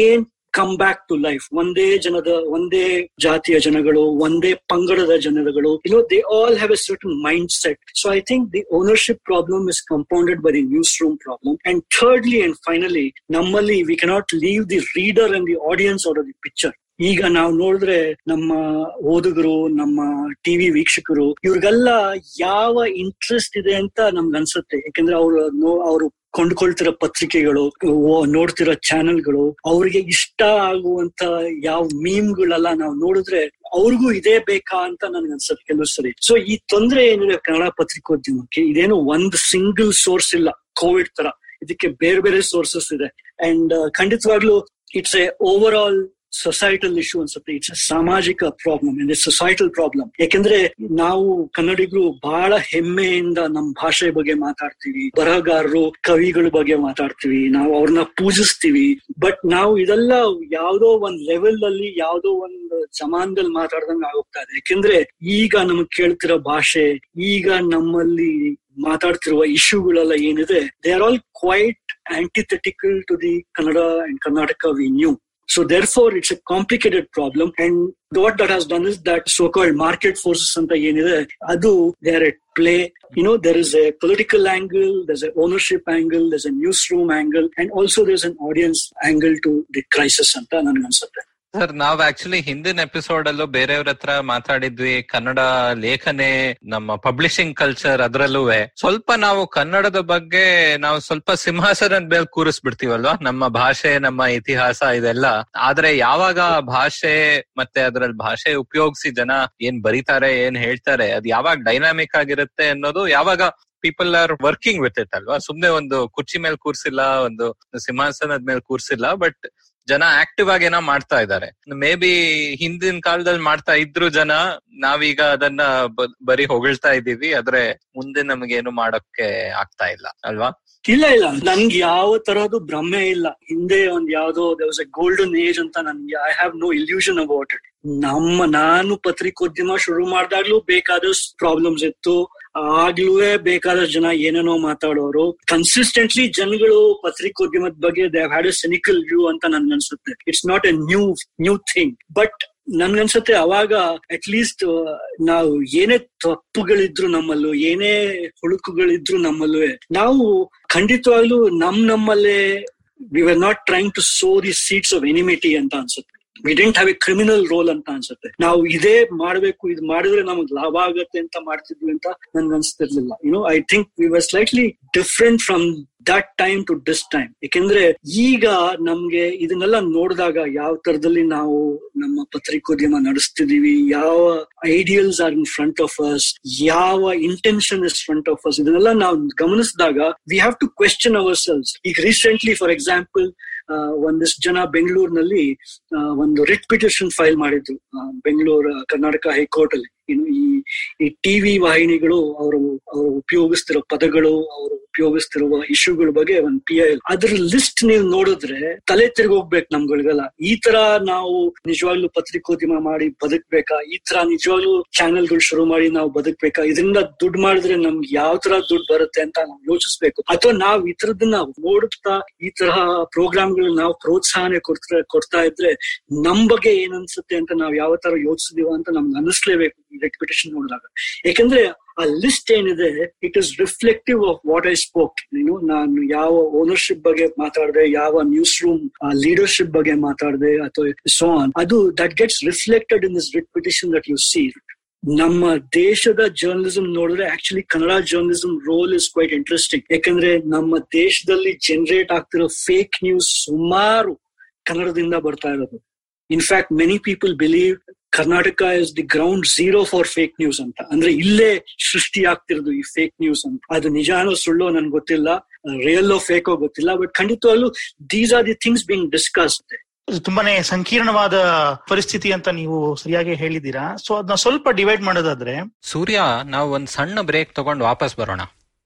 come back to life ಒಂದೇ ಜನದ ಒಂದೇ ಜಾತಿಯ ಜನಗಳು ಒಂದೇ ಪಂಗಡದ ಜನಗಳು you know they all have a certain mindset so I think the ownership problem is compounded by the newsroom problem and thirdly and finally ನಮ್ಮಲ್ಲಿ we cannot leave the reader and the audience out of the picture ಈಗ ನಾವು ನೋಡಿದ್ರೆ ನಮ್ಮ ಓದುಗರು ನಮ್ಮ TV ವೀಕ್ಷಕರು ಇವ್ರಿಗೆಲ್ಲ ಯಾವ ಇಂಟ್ರೆಸ್ಟ್ ಇದೆ ಅಂತ ನಮ್ಗೆ ಅನ್ಸುತ್ತೆ ಯಾಕಂದ್ರೆ ಅವ್ರು ಅವರು ಕೊಂಡ್ಕೊಳ್ತಿರೋ ಪತ್ರಿಕೆಗಳು ಓ- ನೋಡ್ತಿರೋ ಚಾನೆಲ್ಗಳು ಅವ್ರಿಗೆ ಇಷ್ಟ ಆಗುವಂತ ಯಾವ ಮೀಮ್ಗಳೆಲ್ಲ ನಾವು ನೋಡಿದ್ರೆ ಅವ್ರಿಗೂ ಇದೇ ಬೇಕಾ ಅಂತ ನನ್ಗೆ ಅನ್ಸುತ್ತೆ ಕೆಲವು ಸರಿ ಸೊ ಈ ತೊಂದ್ರೆ ಏನಿದೆ ಕನ್ನಡ ಪತ್ರಿಕೋದ್ಯಮಕ್ಕೆ ಇದೇನು ಒಂದ್ ಸಿಂಗಲ್ ಸೋರ್ಸ್ ಇಲ್ಲ ಕೋವಿಡ್ ತರ ಇದಕ್ಕೆ ಬೇರೆ ಬೇರೆ ಸೋರ್ಸಸ್ ಇದೆ ಅಂಡ್ ಖಂಡಿತವಾಗ್ಲೂ it's a overall societal issue ಅನ್ಸುತ್ತೆ ಇಟ್ಸ್ ಸಾಮಾಜಿಕ ಪ್ರಾಬ್ಲಮ್ ಅಂದ್ರೆ ಸೊಸೈಟಲ್ ಪ್ರಾಬ್ಲಮ್ ಯಾಕೆಂದ್ರೆ ನಾವು ಕನ್ನಡಿಗರು ಬಹಳ ಹೆಮ್ಮೆಯಿಂದ ನಮ್ಮ ಭಾಷೆ ಬಗ್ಗೆ ಮಾತಾಡ್ತೀವಿ ಬರಹಗಾರರು ಕವಿಗಳ ಬಗ್ಗೆ ಮಾತಾಡ್ತೀವಿ ನಾವು ಅವ್ರನ್ನ ಪೂಜಿಸ್ತೀವಿ ಬಟ್ ನಾವು ಇದೆಲ್ಲ ಯಾವ್ದೋ ಒಂದ್ ಲೆವೆಲ್ ಅಲ್ಲಿ ಯಾವ್ದೋ ಒಂದು ಜಮಾನದಲ್ಲಿ ಮಾತಾಡ್ದಂಗ ಆಗೋಗ್ತಾ ಇದೆ ಯಾಕೆಂದ್ರೆ ಈಗ ನಮಗ್ ಕೇಳ್ತಿರೋ ಭಾಷೆ ಈಗ ನಮ್ಮಲ್ಲಿ ಮಾತಾಡ್ತಿರುವ ಇಶ್ಯೂಗಳೆಲ್ಲ ಏನಿದೆ they are all quite antithetical to the Kannada and Karnataka we knew So therefore, it's a complicated problem. And what that has done is that so-called market forces ಅಂತ ಏನಿದೆ ಅದು they are at play. You know, there is a political angle, there's an ownership angle, there's a newsroom angle, and also there's an audience angle to the crisis ಅಂತ ನನ್ಗೆ ಅನ್ಸುತ್ತೆ sir ನಾವ್ actually ಹಿಂದಿನ episode ಅಲ್ಲೂ ಬೇರೆಯವ್ರ ಹತ್ರ ಮಾತಾಡಿದ್ವಿ ಕನ್ನಡ ಲೇಖನೆ ನಮ್ಮ ಪಬ್ಲಿಷಿಂಗ್ ಕಲ್ಚರ್ ಅದ್ರಲ್ಲೂ ಸ್ವಲ್ಪ ನಾವು ಕನ್ನಡದ ಬಗ್ಗೆ ನಾವು ಸ್ವಲ್ಪ ಸಿಂಹಾಸನದ ಮೇಲೆ ಕೂರಿಸ್ಬಿಡ್ತೀವಲ್ವಾ ನಮ್ಮ ಭಾಷೆ ನಮ್ಮ ಇತಿಹಾಸ ಇದೆಲ್ಲ ಆದ್ರೆ ಯಾವಾಗ ಭಾಷೆ ಮತ್ತೆ ಅದ್ರಲ್ಲಿ ಭಾಷೆ ಉಪಯೋಗಿಸಿ ಜನ ಏನ್ ಬರೀತಾರೆ ಏನ್ ಹೇಳ್ತಾರೆ ಅದ್ ಯಾವಾಗ ಡೈನಾಮಿಕ್ ಆಗಿರುತ್ತೆ ಅನ್ನೋದು ಯಾವಾಗ people are working with it ಅಲ್ವಾ ಸುಮ್ನೆ ಒಂದು ಕುರ್ಚಿ ಮೇಲೆ ಕೂರ್ಸಿಲ್ಲ ಒಂದು ಸಿಂಹಾಸನದ ಮೇಲೆ ಕೂರ್ಸಿಲ್ಲ ಬಟ್ ಜನ ಆಕ್ಟಿವ್ ಆಗಿ ಏನೋ ಮಾಡ್ತಾ ಇದ್ದಾರೆ ಮೇ ಬಿ ಹಿಂದಿನ ಕಾಲದಲ್ಲಿ ಮಾಡ್ತಾ ಇದ್ರು ಜನ ನಾವೀಗ ಅದನ್ನ ಬ- ಬರೀ ಹೊಗಳ್ತಾ ಇದೀವಿ ಆದ್ರೆ ಮುಂದೆ ನಮಗೇನು ಮಾಡಕ್ಕೆ ಆಗ್ತಾ ಇಲ್ಲ ಅಲ್ವಾ ಇಲ್ಲ ಇಲ್ಲ ನನ್ಗೆ ಯಾವ ತರಹದ್ದು ಭ್ರಮೆ ಇಲ್ಲ ಹಿಂದೆ ಒಂದ್ ಯಾವ್ದೋ ವಾಸ್ ಎ ಗೋಲ್ಡನ್ ಏಜ್ ಅಂತ ನನ್ಗೆ I have no illusion about it ನಮ್ಮ ನಾನು ಪತ್ರಿಕೋದ್ಯಮ ಶುರು ಮಾಡಿದಾಗ್ಲೂ ಬೇಕಾದಷ್ಟು ಪ್ರಾಬ್ಲಮ್ಸ್ ಇತ್ತು ಆಗ್ಲೂ ಬೇಕಾದಷ್ಟು ಜನ ಏನೇನೋ ಮಾತಾಡೋರು ಕನ್ಸಿಸ್ಟೆಂಟ್ಲಿ ಜನಗಳು ಪತ್ರಿಕೋದ್ಯಮದ ಬಗ್ಗೆ they had a cynical view ಅಂತ ನನ್ಗೆ ಅನ್ಸುತ್ತೆ it's not a new new thing but ನನ್ಗನ್ಸುತ್ತೆ ಅವಾಗ ಅಟ್ ಲೀಸ್ಟ್ ನಾವು ಏನೇ ತಪ್ಪುಗಳಿದ್ರು ನಮ್ಮಲ್ಲೂ ಏನೇ ಹುಳುಕುಗಳಿದ್ರು ನಮ್ಮಲ್ಲೂ ನಾವು ಖಂಡಿತವಾಗ್ಲೂ ನಮ್ ನಮ್ಮಲ್ಲೇ we are not trying to sow the seeds of enmity ಅಂತ ಅನ್ಸುತ್ತೆ we didn't have a criminal role ಅಂತ ಅನ್ಸುತ್ತೆ ನಾವು ಇದೇ ಮಾಡ್ಬೇಕು ಇದು ಮಾಡಿದ್ರೆ ನಮಗ್ ಲಾಭ ಆಗತ್ತೆ ಅಂತ ಮಾಡ್ತಿದ್ವಿ ಅಂತ ನನ್ಗೆ ಅನ್ಸ್ತಿರ್ಲಿಲ್ಲ you know I think we were slightly different from that time to this time ಯಾಕೆಂದ್ರೆ ಈಗ ನಮ್ಗೆ ಇದನ್ನೆಲ್ಲ ನೋಡಿದಾಗ ಯಾವ ತರದಲ್ಲಿ ನಾವು ನಮ್ಮ ಪತ್ರಿಕೋದ್ಯಮ ನಡೆಸ್ತಿದೀವಿ ಯಾವ ideals are in front of us ಯಾವ intention is front of us ಇದನ್ನೆಲ್ಲ ನಾವು ಗಮನಿಸಿದಾಗ we have to question ourselves ಈಗ ರೀಸೆಂಟ್ಲಿ ಫಾರ್ ಎಕ್ಸಾಂಪಲ್ ಒಂದಿಷ್ಟು ಜನ ಬೆಂಗಳೂರಿನಲ್ಲಿ ಒಂದು ರಿಟ್ ಪಿಟಿಷನ್ ಫೈಲ್ ಮಾಡಿದ್ರು ಬೆಂಗಳೂರು ಕರ್ನಾಟಕ ಹೈಕೋರ್ಟ್ ಅಲ್ಲಿ ಇನ್ನು ಈ ಈ ಟಿವಿ ವಾಹಿನಿಗಳು ಅವರು ಅವರು ಉಪಯೋಗಿಸ್ತಿರೋ ಪದಗಳು ಅವರು ಉಪಯೋಗಿಸ್ತಿರುವ ಇಶ್ಯೂಗಳ ಬಗ್ಗೆ ಒಂದು ಪಿ ಐ ಅದ್ರ ಲಿಸ್ಟ್ ನೀವು ನೋಡಿದ್ರೆ ತಲೆ ತಿರುಗೋಗ್ಬೇಕು ನಮ್ಗಳಿಗೆಲ್ಲ ಈ ತರ ನಾವು ನಿಜವಾಗ್ಲೂ ಪತ್ರಿಕೋದ್ಯಮ ಮಾಡಿ ಬದುಕ್ಬೇಕಾ ಈ ತರ ನಿಜವಾಗ್ಲೂ ಚಾನೆಲ್ಗಳು ಶುರು ಮಾಡಿ ನಾವು ಬದುಕ್ಬೇಕಾ ಇದರಿಂದ ದುಡ್ಡು ಮಾಡಿದ್ರೆ ನಮ್ಗೆ ಯಾವ ತರ ದುಡ್ಡು ಬರುತ್ತೆ ಅಂತ ನಾವು ಯೋಚಿಸ್ಬೇಕು ಅಥವಾ ನಾವು ಈ ತರದನ್ನ ನೋಡುತ್ತಾ ಈ ತರಹ ಪ್ರೋಗ್ರಾಮ್ಗಳು ನಾವು ಪ್ರೋತ್ಸಾಹನೆ ಕೊಡ್ತಾ ಕೊಡ್ತಾ ಇದ್ರೆ ನಮ್ ಬಗ್ಗೆ ಏನ್ ಅನ್ಸುತ್ತೆ ಅಂತ ನಾವ್ ಯಾವ ತರ ಯೋಚಿಸಿದೀವ ಅಂತ ನಮ್ಗೆ ಅನಿಸ್ಲೇಬೇಕು ಈ ರೆಪ್ಯುಟೇಷನ್ ನೋಡಿದಾಗ ಯಾಕಂದ್ರೆ ಆ ಲಿಸ್ಟ್ ಏನಿದೆ it is reflective of what I spoke ನೀನು ನಾನು ಯಾವ ಓನರ್ಶಿಪ್ ಬಗ್ಗೆ ಮಾತಾಡಿದೆ ಯಾವ ನ್ಯೂಸ್ ರೂಮ್ ಲೀಡರ್ಶಿಪ್ ಬಗ್ಗೆ ಮಾತಾಡಿದೆ ಅಥವಾ ಸೋ ಆನ್ ಅದು that gets reflected in this repetition that you see ನಮ್ಮ ದೇಶದ ಜರ್ನಲಿಸಂ ನೋಡಿದ್ರೆ actually Kannada journalism role is quite interesting ಯಾಕಂದ್ರೆ ನಮ್ಮ ದೇಶದಲ್ಲಿ ಜನರೇಟ್ ಆಗ್ತಿರೋ ಫೇಕ್ ನ್ಯೂಸ್ ಸುಮಾರು ಕನ್ನಡದಿಂದ ಬರ್ತಾ ಇರೋದು in fact many people believe Karnataka is the ground zero for fake news ಅಂತ ಅಂದ್ರೆ ಇಲ್ಲೇ ಸೃಷ್ಟಿ ಆಗ್ತಿರೋದು ಈ ಫೇಕ್ ನ್ಯೂಸ್ ಅಂತ ಅದು ನಿಜಾನೋ ಸುಳ್ಳೋ ನನ್ಗೆ ಗೊತ್ತಿಲ್ಲ ರಿಯಲ್ ಫೇಕೋ ಗೊತ್ತಿಲ್ಲ ಬಟ್ ಖಂಡಿತವಾಗ್ಲೂ these are the things being discussed ಇದು ತುಂಬಾನೇ ಸಂಕೀರ್ಣವಾದ ಪರಿಸ್ಥಿತಿ ಅಂತ ನೀವು ಸರಿಯಾಗಿ ಹೇಳಿದ್ದೀರಾ ಸೊ ಅದನ್ನ ಸ್ವಲ್ಪ ಡಿವೈಡ್ ಮಾಡೋದಾದ್ರೆ ಸೂರ್ಯ ನಾವು ಒಂದ್ ಸಣ್ಣ ಬ್ರೇಕ್ ತಗೊಂಡು ವಾಪಸ್ ಬರೋಣ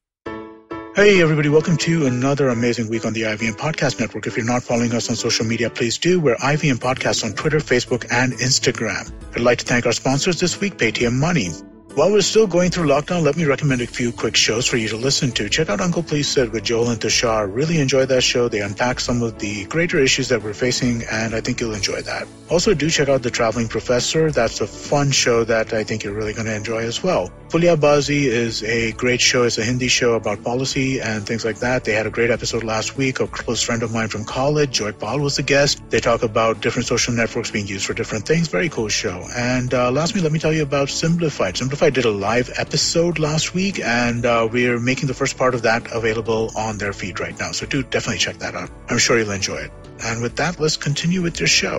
Hey everybody, welcome to another amazing week on the IVM Podcast Network. If you're not following us on social media, please do. We're IVM Podcasts on Twitter, Facebook, and Instagram. I'd like to thank our sponsors this week, Paytm Money. While we're still going through lockdown, let me recommend a few quick shows for you to listen to. Check out Uncle Please Said with Joel and Tushar. Really enjoy that show. They unpack some of the greater issues that we're facing, and I think you'll enjoy that. Also, do check out The Traveling Professor. That's a fun show that I think you're really going to enjoy as well. Fulia Bazi is a great show. It's a Hindi show about policy and things like that. They had a great episode last week. A close friend of mine from college, Joy Paul, was the guest. They talk about different social networks being used for different things. Very cool show. And uh, lastly, let me tell you about Simplified. Simplified did a live episode last week, and uh, we're making the first part of that available on their feed right now. So do definitely check that out. I'm sure you'll enjoy it. And with that, let's continue with your show.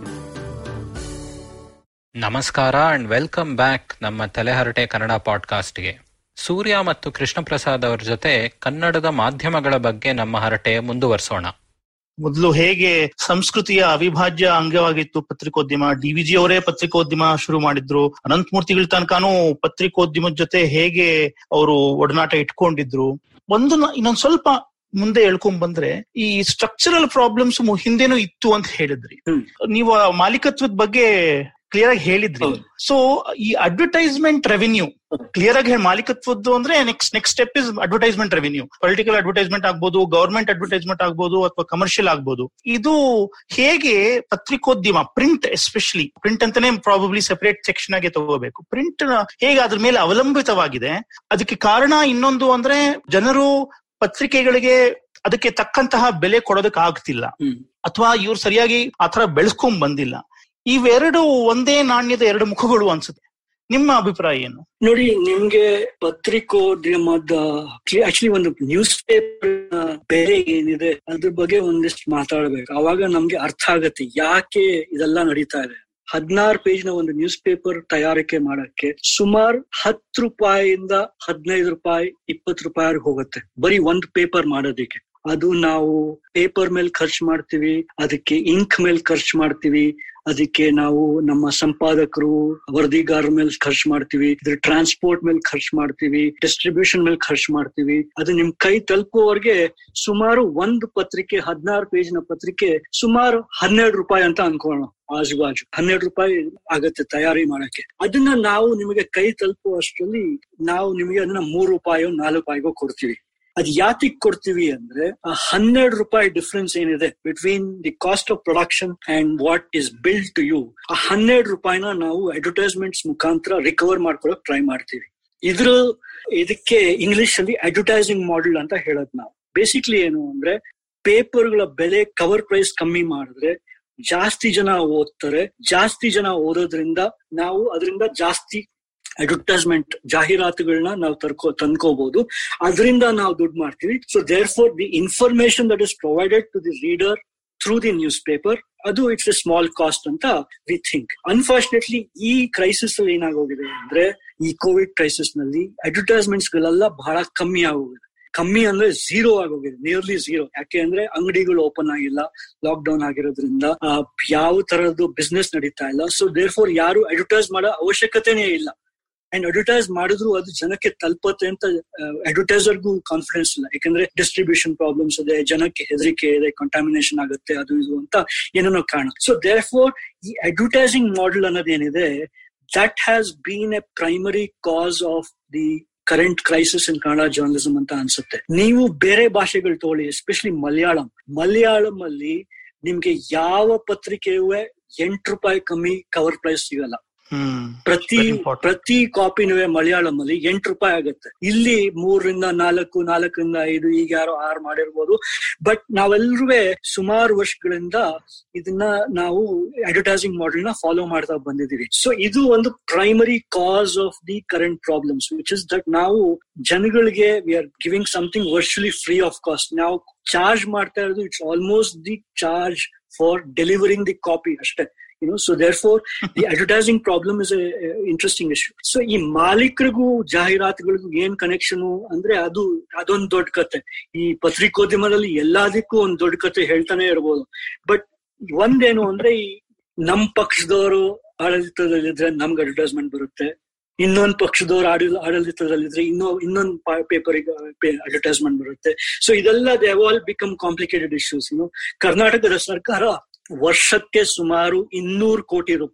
ನಮಸ್ಕಾರ and welcome back ನಮ್ಮ ತಲೆಹರಟೆ ಕನ್ನಡ ಪಾಡ್ಕಾಸ್ಟ್ಗೆ ಸೂರ್ಯ ಮತ್ತು ಕೃಷ್ಣ ಪ್ರಸಾದ್ ಅವ್ರ ಜೊತೆ ಕನ್ನಡದ ಮಾಧ್ಯಮಗಳ ಬಗ್ಗೆ ನಮ್ಮ ಹರಟೆ ಮುಂದುವರಿಸೋಣ ಮೊದಲು ಹೇಗೆ ಸಂಸ್ಕೃತಿಯ ಅವಿಭಾಜ್ಯ ಅಂಗವಾಗಿತ್ತು ಪತ್ರಿಕೋದ್ಯಮ ಡಿವಿಜಿ ಅವರೇ ಪತ್ರಿಕೋದ್ಯಮ ಶುರು ಮಾಡಿದ್ರು ಅನಂತಮೂರ್ತಿಗಳ ತನಕನೂ ಪತ್ರಿಕೋದ್ಯಮದ ಜೊತೆ ಹೇಗೆ ಅವರು ಒಡನಾಟ ಇಟ್ಕೊಂಡಿದ್ರು ಒಂದು ನ- ಇನ್ನೊಂದ್ ಸ್ವಲ್ಪ ಮುಂದೆ ಹೇಳ್ಕೊಂಡ್ ಬಂದ್ರೆ ಈ ಸ್ಟ್ರಕ್ಚರಲ್ ಪ್ರಾಬ್ಲಮ್ಸ್ ಹಿಂದೆನೂ ಇತ್ತು ಅಂತ ಹೇಳಿದ್ರಿ ಹ್ಮ್. ನೀವು ಆ ಮಾಲೀಕತ್ವದ ಬಗ್ಗೆ ಕ್ಲಿಯರ್ ಆಗಿ ಹೇಳಿದ್ರಿ ಹೌದು. ಸೊ ಈ ಅಡ್ವರ್ಟೈಸ್ಮೆಂಟ್ ರೆವಿನ್ಯೂ ಕ್ಲಿಯರ್ ಆಗಿ ಹೇಳಿ ಮಾಲೀಕತ್ವದ್ದು ಅಂದ್ರೆ next next step is advertisement revenue political advertisement ಆಗ್ಬೋದು ಗವರ್ಮೆಂಟ್ ಅಡ್ವರ್ಟೈಸ್ಮೆಂಟ್ ಆಗ್ಬೋದು ಅಥವಾ ಕಮರ್ಷಿಯಲ್ ಆಗ್ಬೋದು ಇದು ಹೇಗೆ ಪತ್ರಿಕೋದ್ಯಮ ಪ್ರಿಂಟ್ ಎಸ್ಪೆಷಲಿ ಪ್ರಿಂಟ್ ಅಂತಾನೆ ಪ್ರಾಬಬ್ಲಿ ಸೆಪರೇಟ್ ಸೆಕ್ಷನ್ ಆಗಿ ತಗೋಬೇಕು ಪ್ರಿಂಟ್ ಹೇಗೆ ಅದ್ರ ಮೇಲೆ ಅವಲಂಬಿತವಾಗಿದೆ ಅದಕ್ಕೆ ಕಾರಣ ಇನ್ನೊಂದು ಅಂದ್ರೆ ಜನರು ಪತ್ರಿಕೆಗಳಿಗೆ ಅದಕ್ಕೆ ತಕ್ಕಂತಹ ಬೆಲೆ ಕೊಡೋದಕ್ಕೆ ಆಗ್ತಿಲ್ಲ ಹ್ಮ್. ಅಥವಾ ಇವ್ರು ಸರಿಯಾಗಿ ಆತರ ಬೆಳೆಸ್ಕೊಂಡ್ ಬಂದಿಲ್ಲ ಇವೆರಡು ಒಂದೇ ನಾಣ್ಯದ ಎರಡು ಮುಖಗಳು ಅನ್ಸುತ್ತೆ ನಿಮ್ಮ ಅಭಿಪ್ರಾಯ ಏನು ನೋಡಿ ನಿಮ್ಗೆ ಪತ್ರಿಕೋದ್ಯಮದ ಆಕ್ಚುಲಿ ಒಂದು ನ್ಯೂಸ್ ಪೇಪರ್ ಬೆಲೆ ಏನಿದೆ ಅದ್ರ ಬಗ್ಗೆ ಒಂದಿಷ್ಟು ಮಾತಾಡ್ಬೇಕು ಅವಾಗ ನಮ್ಗೆ ಅರ್ಥ ಆಗತ್ತೆ ಯಾಕೆ ಇದೆಲ್ಲ ನಡೀತಾ ಇದೆ ಹದಿನಾರು ಪೇಜ್ ನ ಒಂದು ನ್ಯೂಸ್ ಪೇಪರ್ ತಯಾರಿಕೆ ಮಾಡಕ್ಕೆ ಸುಮಾರು ಹತ್ತು ರೂಪಾಯಿಯಿಂದ ಹದಿನೈದು ರೂಪಾಯಿ ಇಪ್ಪತ್ತು ರೂಪಾಯಿ ಹೋಗುತ್ತೆ ಬರೀ ಒಂದು ಪೇಪರ್ ಮಾಡೋದಿಕ್ಕೆ ಅದು ನಾವು ಪೇಪರ್ ಮೇಲೆ ಖರ್ಚು ಮಾಡ್ತೀವಿ ಅದಕ್ಕೆ ಇಂಕ್ ಮೇಲೆ ಖರ್ಚು ಮಾಡ್ತೀವಿ ಅದಕ್ಕೆ ನಾವು ನಮ್ಮ ಸಂಪಾದಕರು ವರದಿಗಾರರ ಮೇಲೆ ಖರ್ಚು ಮಾಡ್ತೀವಿ ಇದ್ರ ಟ್ರಾನ್ಸ್ಪೋರ್ಟ್ ಮೇಲೆ ಖರ್ಚು ಮಾಡ್ತೀವಿ ಡಿಸ್ಟ್ರಿಬ್ಯೂಷನ್ ಮೇಲೆ ಖರ್ಚು ಮಾಡ್ತೀವಿ ಅದು ನಿಮ್ ಕೈ ತಲುಪುವವರೆಗೆ ಸುಮಾರು ಒಂದು ಪತ್ರಿಕೆ ಹದಿನಾರು ಪೇಜ್ ನ ಪತ್ರಿಕೆ ಸುಮಾರು ಹನ್ನೆರಡು ರೂಪಾಯಿ ಅಂತ ಅನ್ಕೊಳ್ಳೋಣ ಆಜು ಬಾಜು ಹನ್ನೆರಡು ರೂಪಾಯಿ ಆಗತ್ತೆ ತಯಾರಿ ಮಾಡಕ್ಕೆ ಅದನ್ನ ನಾವು ನಿಮಗೆ ಕೈ ತಲುಪುವಷ್ಟರಲ್ಲಿ ನಾವು ನಿಮಗೆ ಅದನ್ನ ಮೂರು ರೂಪಾಯೋ ನಾಲ್ಕು ರೂಪಾಯಿಗೋ ಕೊಡ್ತೀವಿ ಅದ್ ಯಾತಿಗ್ ಕೊಡ್ತೀವಿ ಅಂದ್ರೆ ಆ ಹನ್ನೆರಡು ರೂಪಾಯಿ ಡಿಫ್ರೆನ್ಸ್ ಏನಿದೆ between the cost of production and what is billed to you ಆ ಹನ್ನೆರಡು ರೂಪಾಯಿನ ನಾವು ಅಡ್ವರ್ಟೈಸ್ಮೆಂಟ್ಸ್ ಮುಖಾಂತರ ರಿಕವರ್ ಮಾಡ್ಕೊಳಕ್ ಟ್ರೈ ಮಾಡ್ತೀವಿ ಇದ್ರ ಇದಕ್ಕೆ ಇಂಗ್ಲಿಷ್ ಅಲ್ಲಿ ಅಡ್ವರ್ಟೈಸಿಂಗ್ ಮಾಡೆಲ್ ಅಂತ ಹೇಳೋದು ನಾವು ಬೇಸಿಕ್ಲಿ ಏನು ಅಂದ್ರೆ ಪೇಪರ್ಗಳ ಬೆಲೆ ಕವರ್ ಪ್ರೈಸ್ ಕಮ್ಮಿ ಮಾಡಿದ್ರೆ ಜಾಸ್ತಿ ಜನ ಓದ್ತಾರೆ ಜಾಸ್ತಿ ಜನ ಓದೋದ್ರಿಂದ ನಾವು ಅದರಿಂದ ಜಾಸ್ತಿ ಅಡ್ವರ್ಟೈಸ್ಮೆಂಟ್ ಜಾಹೀರಾತುಗಳನ್ನ ನಾವು ತರ್ಕೋ ತಂದ್ಕೋಬಹುದು ಅದರಿಂದ ನಾವು ದುಡ್ಡು ಮಾಡ್ತೀವಿ so therefore the information that is provided to the reader through the newspaper ಅದು ಇಟ್ಸ್ ಎ ಸ್ಮಾಲ್ ಕಾಸ್ಟ್ ಅಂತ ವಿ ಥಿಂಕ್ ಅನ್ಫಾರ್ಚುನೇಟ್ಲಿ ಈ ಕ್ರೈಸಿಸ್ ಅಲ್ಲಿ ಏನಾಗೋಗಿದೆ ಅಂದ್ರೆ ಈ ಕೋವಿಡ್ ಕ್ರೈಸಿಸ್ ನಲ್ಲಿ ಅಡ್ವರ್ಟೈಸ್ಮೆಂಟ್ಸ್ ಗಳೆಲ್ಲ ಬಹಳ ಕಮ್ಮಿ ಆಗೋಗಿದೆ ಕಮ್ಮಿ ಅಂದ್ರೆ ಝೀರೋ ಆಗೋಗಿದೆ ನಿಯರ್ಲಿ ಝೀರೋ ಯಾಕೆ ಅಂದ್ರೆ ಅಂಗಡಿಗಳು ಓಪನ್ ಆಗಿಲ್ಲ ಲಾಕ್ ಡೌನ್ ಆಗಿರೋದ್ರಿಂದ ಆ, ಯಾವ ತರದ್ದು ಬಿಸ್ನೆಸ್ ನಡೀತಾ ಇಲ್ಲ ಸೊ ದೇರ್ ಫೋರ್ ಯಾರು ಅಡ್ವರ್ಟೈಸ್ ಮಾಡೋ ಅವಶ್ಯಕತೆನೇ ಇಲ್ಲ ಅಂಡ್ ಅಡ್ವರ್ಟೈಸ್ ಮಾಡಿದ್ರು ಅದು ಜನಕ್ಕೆ ತಲುಪತ್ತೆ ಅಂತ ಅಡ್ವರ್ಟೈಸರ್ಗೂ ಕಾನ್ಫಿಡೆನ್ಸ್ ಇಲ್ಲ ಯಾಕಂದ್ರೆ ಡಿಸ್ಟ್ರಿಬ್ಯೂಷನ್ ಪ್ರಾಬ್ಲಮ್ಸ್ ಇದೆ ಜನಕ್ಕೆ ಹೆದರಿಕೆ ಇದೆ ಕಂಟಾಮಿನೇಷನ್ ಆಗುತ್ತೆ ಅದು ಇದು ಅಂತ ಏನೇನೋ ಕಾರಣ ಸೊ ದೇರ್ ಫೋರ್ ಈ ಅಡ್ವರ್ಟೈಸಿಂಗ್ ಮಾಡೆಲ್ ಅನ್ನೋದೇನಿದೆ that has been a primary cause of the current crisis in Kannada journalism ಅಂತ ಅನ್ಸುತ್ತೆ ನೀವು ಬೇರೆ ಭಾಷೆಗಳು ತಗೊಳ್ಳಿ ಎಸ್ಪೆಷಲಿ ಮಲಯಾಳಂ ಮಲಯಾಳಂ ಅಲ್ಲಿ ನಿಮ್ಗೆ ಯಾವ ಪತ್ರಿಕೆಯೂ ಎಂಟು ರೂಪಾಯಿ ಕಮ್ಮಿ ಕವರ್ ಪ್ರೈಸ್ ಸಿಗಲ್ಲ ಹ್ಮ್ ಪ್ರತಿ Very important. ಪ್ರತಿ ಕಾಪಿನೂ ಮಲಯಾಳಂ ಅಲ್ಲಿ ಎಂಟು ರೂಪಾಯಿ ಆಗುತ್ತೆ ಇಲ್ಲಿ ಮೂರರಿಂದ ನಾಲ್ಕು ನಾಲ್ಕರಿಂದ ಐದು ಈಗ ಯಾರೋ ಆರು ಮಾಡಿರ್ಬೋದು ಬಟ್ ನಾವೆಲ್ಲರೂ ಸುಮಾರು ವರ್ಷಗಳಿಂದ ಇದನ್ನ ನಾವು ಅಡ್ವರ್ಟೈಸಿಂಗ್ ಮಾಡೆಲ್ ನ ಫಾಲೋ ಮಾಡ್ತಾ ಬಂದಿದೀವಿ ಸೊ ಇದು ಒಂದು primary cause of the current problems which is that ನಾವು ಜನಗಳಿಗೆ we are giving something virtually free of cost ನಾವು ಚಾರ್ಜ್ ಮಾಡ್ತಾ ಇರೋದು it's almost the charge for delivering the copy ಅಷ್ಟೇ you know so therefore the advertising problem is a, a interesting issue so ಈ ಮಾಲೀಕರಿಗೂ ಜಾಹೀರಾತುಗಳಿಗೂ ಏನ್ connection ಅಂದ್ರೆ ಅದು ಅದೊಂದು ದೊಡ್ಡ ಕತೆ ಈ ಪತ್ರಿಕೋದ್ಯಮದಲ್ಲಿ ಎಲ್ಲದಕ್ಕೂ ಒಂದ್ ದೊಡ್ಡ ಕತೆ ಹೇಳ್ತಾನೆ ಇರ್ಬೋದು ಬಟ್ ಒಂದೇನು ಅಂದ್ರೆ ಈ ನಮ್ ಪಕ್ಷದವರು ಆಡಳಿತದಲ್ಲಿದ್ರೆ ನಮ್ಗೆ ಅಡ್ವರ್ಟೈಸ್ಮೆಂಟ್ ಬರುತ್ತೆ ಇನ್ನೊಂದ್ ಪಕ್ಷದವ್ರು ಆಡಳಿತ ಆಡಳಿತದಲ್ಲಿದ್ರೆ ಇನ್ನೊ ಇನ್ನೊಂದ್ ಪೇಪರಿಗೆ ಅಡ್ವರ್ಟೈಸ್ಮೆಂಟ್ ಬರುತ್ತೆ ಸೊ ಇದೆಲ್ಲ they all become complicated issues ಇನ್ನು ಕರ್ನಾಟಕದ ಸರ್ಕಾರ ವರ್ಷಕ್ಕೆ ಸುಮಾರು ಇನ್ನೂರು ಕೋಟಿ ರೂಪಾಯಿ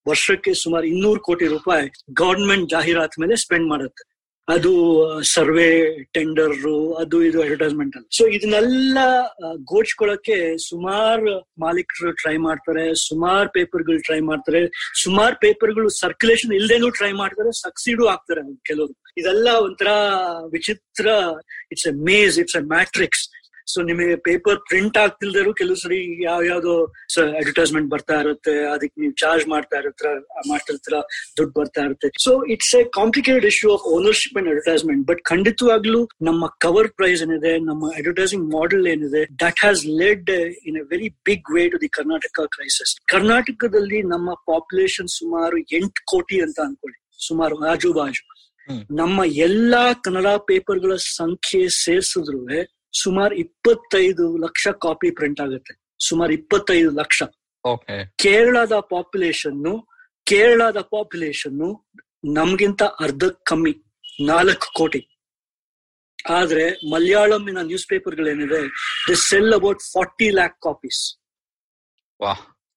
ವರ್ಷಕ್ಕೆ ಸುಮಾರು ಇನ್ನೂರು ಕೋಟಿ ರೂಪಾಯಿ ಗವರ್ಮೆಂಟ್ ಜಾಹೀರಾತ್ ಮೇಲೆ ಸ್ಪೆಂಡ್ ಮಾಡುತ್ತೆ ಅದು ಸರ್ವೆ ಟೆಂಡರ್ ಅದು ಇದು ಅಡ್ವರ್ಟೈಸ್ಮೆಂಟ್ ಅಲ್ಲಿ ಸೊ ಇದನ್ನೆಲ್ಲ ಗೋಡ್ಸ್ಕೊಳಕ್ಕೆ ಸುಮಾರು ಮಾಲೀಕರು ಟ್ರೈ ಮಾಡ್ತಾರೆ ಸುಮಾರು ಪೇಪರ್ಗಳು ಟ್ರೈ ಮಾಡ್ತಾರೆ ಸುಮಾರು ಪೇಪರ್ಗಳು ಸರ್ಕ್ಯುಲೇಷನ್ ಇಲ್ದೇನೂ ಟ್ರೈ ಮಾಡ್ತಾರೆ ಸಕ್ಸೀಡು ಆಗ್ತಾರೆ ಕೆಲವರು ಇದೆಲ್ಲ ಒಂಥರ ವಿಚಿತ್ರ it's a maze it's a matrix so ನಿಮಗೆ ಪೇಪರ್ ಪ್ರಿಂಟ್ ಆಗ್ತಿಲ್ದರು ಕೆಲವು ಸರಿ ಯಾವ ಯಾವ್ದೋ ಅಡ್ವರ್ಟೈಸ್ಮೆಂಟ್ ಬರ್ತಾ ಇರುತ್ತೆ ಅದಕ್ಕೆ ನೀವು ಚಾರ್ಜ್ ಮಾಡ್ತಾ ಇರ್ತೀರ ಮಾಡ್ತಿರ್ತೀರ ದುಡ್ಡು ಬರ್ತಾ ಇರುತ್ತೆ so it's a complicated issue of ownership and advertisement but ಖಂಡಿತವಾಗ್ಲೂ ನಮ್ಮ ಕವರ್ ಪ್ರೈಸ್ ಏನಿದೆ ನಮ್ಮ ಅಡ್ವರ್ಟೈಸಿಂಗ್ ಮಾಡೆಲ್ ಏನಿದೆ that has led in a very big way to the Karnataka crisis ಕರ್ನಾಟಕದಲ್ಲಿ ನಮ್ಮ ಪಾಪ್ಯುಲೇಷನ್ ಸುಮಾರು ಎಂಟು ಕೋಟಿ ಅಂತ ಅನ್ಕೊಳ್ಳಿ ಸುಮಾರು ಆಜು ಬಾಜು ನಮ್ಮ ಎಲ್ಲಾ ಕನ್ನಡ ಪೇಪರ್ಗಳ ಸಂಖ್ಯೆ ಸೇರಿಸಿದ್ರು ಸುಮಾರು ಇಪ್ಪತ್ತೈದು ಲಕ್ಷ ಕಾಪಿ ಪ್ರಿಂಟ್ ಆಗುತ್ತೆ ಸುಮಾರು ಇಪ್ಪತ್ತೈದು ಲಕ್ಷ ಓಕೆ ಕೇರಳದ ಪಾಪ್ಯುಲೇಷನ್ ಕೇರಳದ ಪಾಪ್ಯುಲೇಷನ್ ನಮ್ಗಿಂತ ಅರ್ಧ ಕಮ್ಮಿ ನಾಲ್ಕು ಕೋಟಿ ಆದ್ರೆ ಮಲಯಾಳಂನ ನ್ಯೂಸ್ ಪೇಪರ್ಗಳೇನಿದೆ the sell about forty lakh copies ವಾ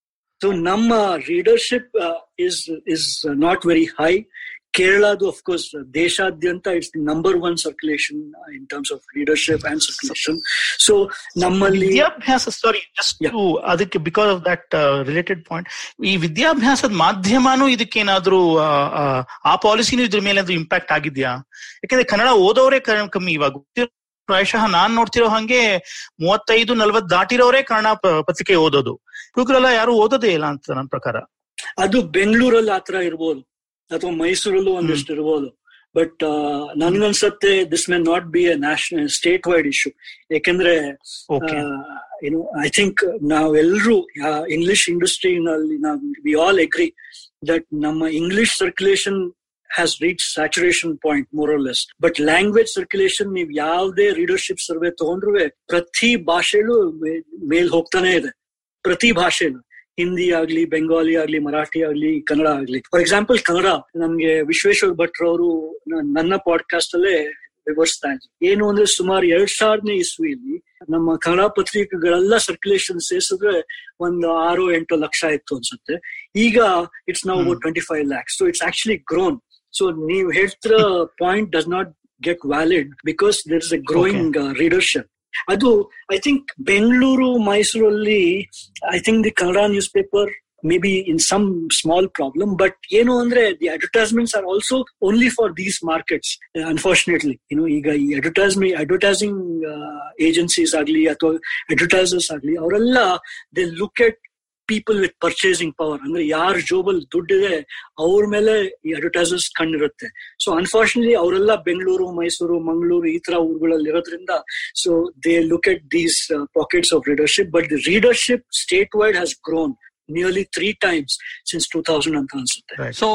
ಸೊ ನಮ್ಮ readership is is not very high ಕೇರಳದು ಆಫ್ ಕೋರ್ಸ್ ದೇಶಾದ್ಯಂತ it's the number one circulation in terms of leadership and circulation so ನಮ್ಮಲ್ಲಿ ವಿದ್ಯಾಭ್ಯಾಸ ಸಾರಿ ಜಸ್ಟ್ Yeah. ಅದಕ್ಕೆ because of that related point ಈ ವಿದ್ಯಾಭ್ಯಾಸದ ಮಾಧ್ಯಮನೂ ಇದಕ್ಕೇನಾದ್ರೂ ಆ, ಆ, ಆ ಪಾಲಿಸಿನೂ ಇದ್ರ ಮೇಲೆ ಏನಾದ್ರೂ ಇಂಪ್ಯಾಕ್ಟ್ ಆಗಿದ್ಯಾ ಯಾಕಂದ್ರೆ ಕನ್ನಡ ಓದೋರೇ ಕ- ಕಮ್ಮಿ ಇವಾಗ ಪ್ರಾಯಶಃ ನಾನ್ ನೋಡ್ತಿರೋ ಹಂಗೆ ಮೂವತ್ತೈದು ನಲ್ವತ್ ದಾಟಿರೋರೇ ಕನ್ನಡ ಪ- ಪತ್ರಿಕೆ ಓದೋದು ಹುಡುಗರೆಲ್ಲ ಯಾರು ಓದೋದೇ ಇಲ್ಲ ಅಂತ ನನ್ನ ಪ್ರಕಾರ ಅದು ಬೆಂಗಳೂರಲ್ಲಿ ಆತರ ಇರ್ಬೋದು ಅಥವಾ ಮೈಸೂರಲ್ಲೂ ಒಂದಿಷ್ಟು ಇರ್ಬೋದು ಬಟ್ ನನ್ಗನ್ಸತ್ತೆ this may not be a national state wide issue ಯಾಕೆಂದ್ರೆ ಓಕೆ ಏನು ಐ ಥಿಂಕ್ ನಾವೆಲ್ಲರೂ ಇಂಗ್ಲಿಷ್ ಇಂಡಸ್ಟ್ರಿನಲ್ಲಿ ನಾವು ವಿ ಆಲ್ ಎಗ್ರಿ ದಟ್ ನಮ್ಮ English circulation has reach saturation point more or less but language circulation ನೀವು ಯಾವುದೇ ರೀಡರ್ಶಿಪ್ ಸರ್ವೆ ತಗೊಂಡ್ರು ಪ್ರತಿ ಭಾಷೆಲೂ ಮೇ- ಮೇಲ್ ಹೋಗ್ತಾನೆ ಇದೆ ಪ್ರತಿ ಭಾಷೆಲು ಹಿಂದಿ ಆಗ್ಲಿ ಬೆಂಗಾಲಿ ಆಗ್ಲಿ ಮರಾಠಿ ಆಗ್ಲಿ ಕನ್ನಡ ಆಗ್ಲಿ ಫಾರ್ ಎಕ್ಸಾಂಪಲ್ ಕನ್ನಡ ನಮ್ಗೆ ವಿಶ್ವೇಶ್ವರ್ ಭಟ್ರು ಅವರು ನನ್ನ ಪಾಡ್ಕಾಸ್ಟ್ ಅಲ್ಲೇ ವಿವರಿಸ್ತಾ ಇದ್ರು ಏನು ಅಂದ್ರೆ ಸುಮಾರು ಎರಡ್ ಸಾವಿರನೇ ಇಸ್ವಿಯಲ್ಲಿ ನಮ್ಮ ಕನ್ನಡ ಪತ್ರಿಕೆಗಳೆಲ್ಲ ಸರ್ಕ್ಯುಲೇಷನ್ ಸೇರಿಸಿದ್ರೆ ಒಂದು ಆರು ಎಂಟು ಲಕ್ಷ ಇತ್ತು ಅನ್ಸುತ್ತೆ ಈಗ ಇಟ್ಸ್ ನಾವು hmm. Twenty five lakhs so it's actually grown so ನೀವು ಹೇಳ್ತಿರೋ point does not get valid because there is a growing readership ಅದು ಐ ಥಿಂಕ್ ಬೆಂಗಳೂರು ಮೈಸೂರಲ್ಲಿ I think the Kannada newspaper may be in some small problem but ಏನು ಅಂದ್ರೆ the advertisements are also only for these markets unfortunately ಏನು ಈಗ ಈ advertisement advertising agencies ಆಗ್ಲಿ ಅಥವಾ advertisers ಆಗ್ಲಿ ಅವರೆಲ್ಲ they look at people with purchasing power ಅಂದ್ರೆ ಯಾರ ಜೋಬಲ್ ದುಡ್ಡಿದೆ ಅವ್ರ ಮೇಲೆ ಈ ಅಡ್ವರ್ಟೈಸರ್ಸ್ ಕಂಡಿರುತ್ತೆ ಸೊ ಅನ್ಫಾರ್ಚುನೇಟ್ಲಿ ಅವರೆಲ್ಲ ಬೆಂಗಳೂರು ಮೈಸೂರು ಮಂಗಳೂರು ಈ ತರ ಊರುಗಳಲ್ಲಿ ಇರೋದ್ರಿಂದ so they look at these pockets of readership but the readership state wide has grown nearly three times since two thousand ಅಂತ ಅನ್ಸುತ್ತೆ ಸೊ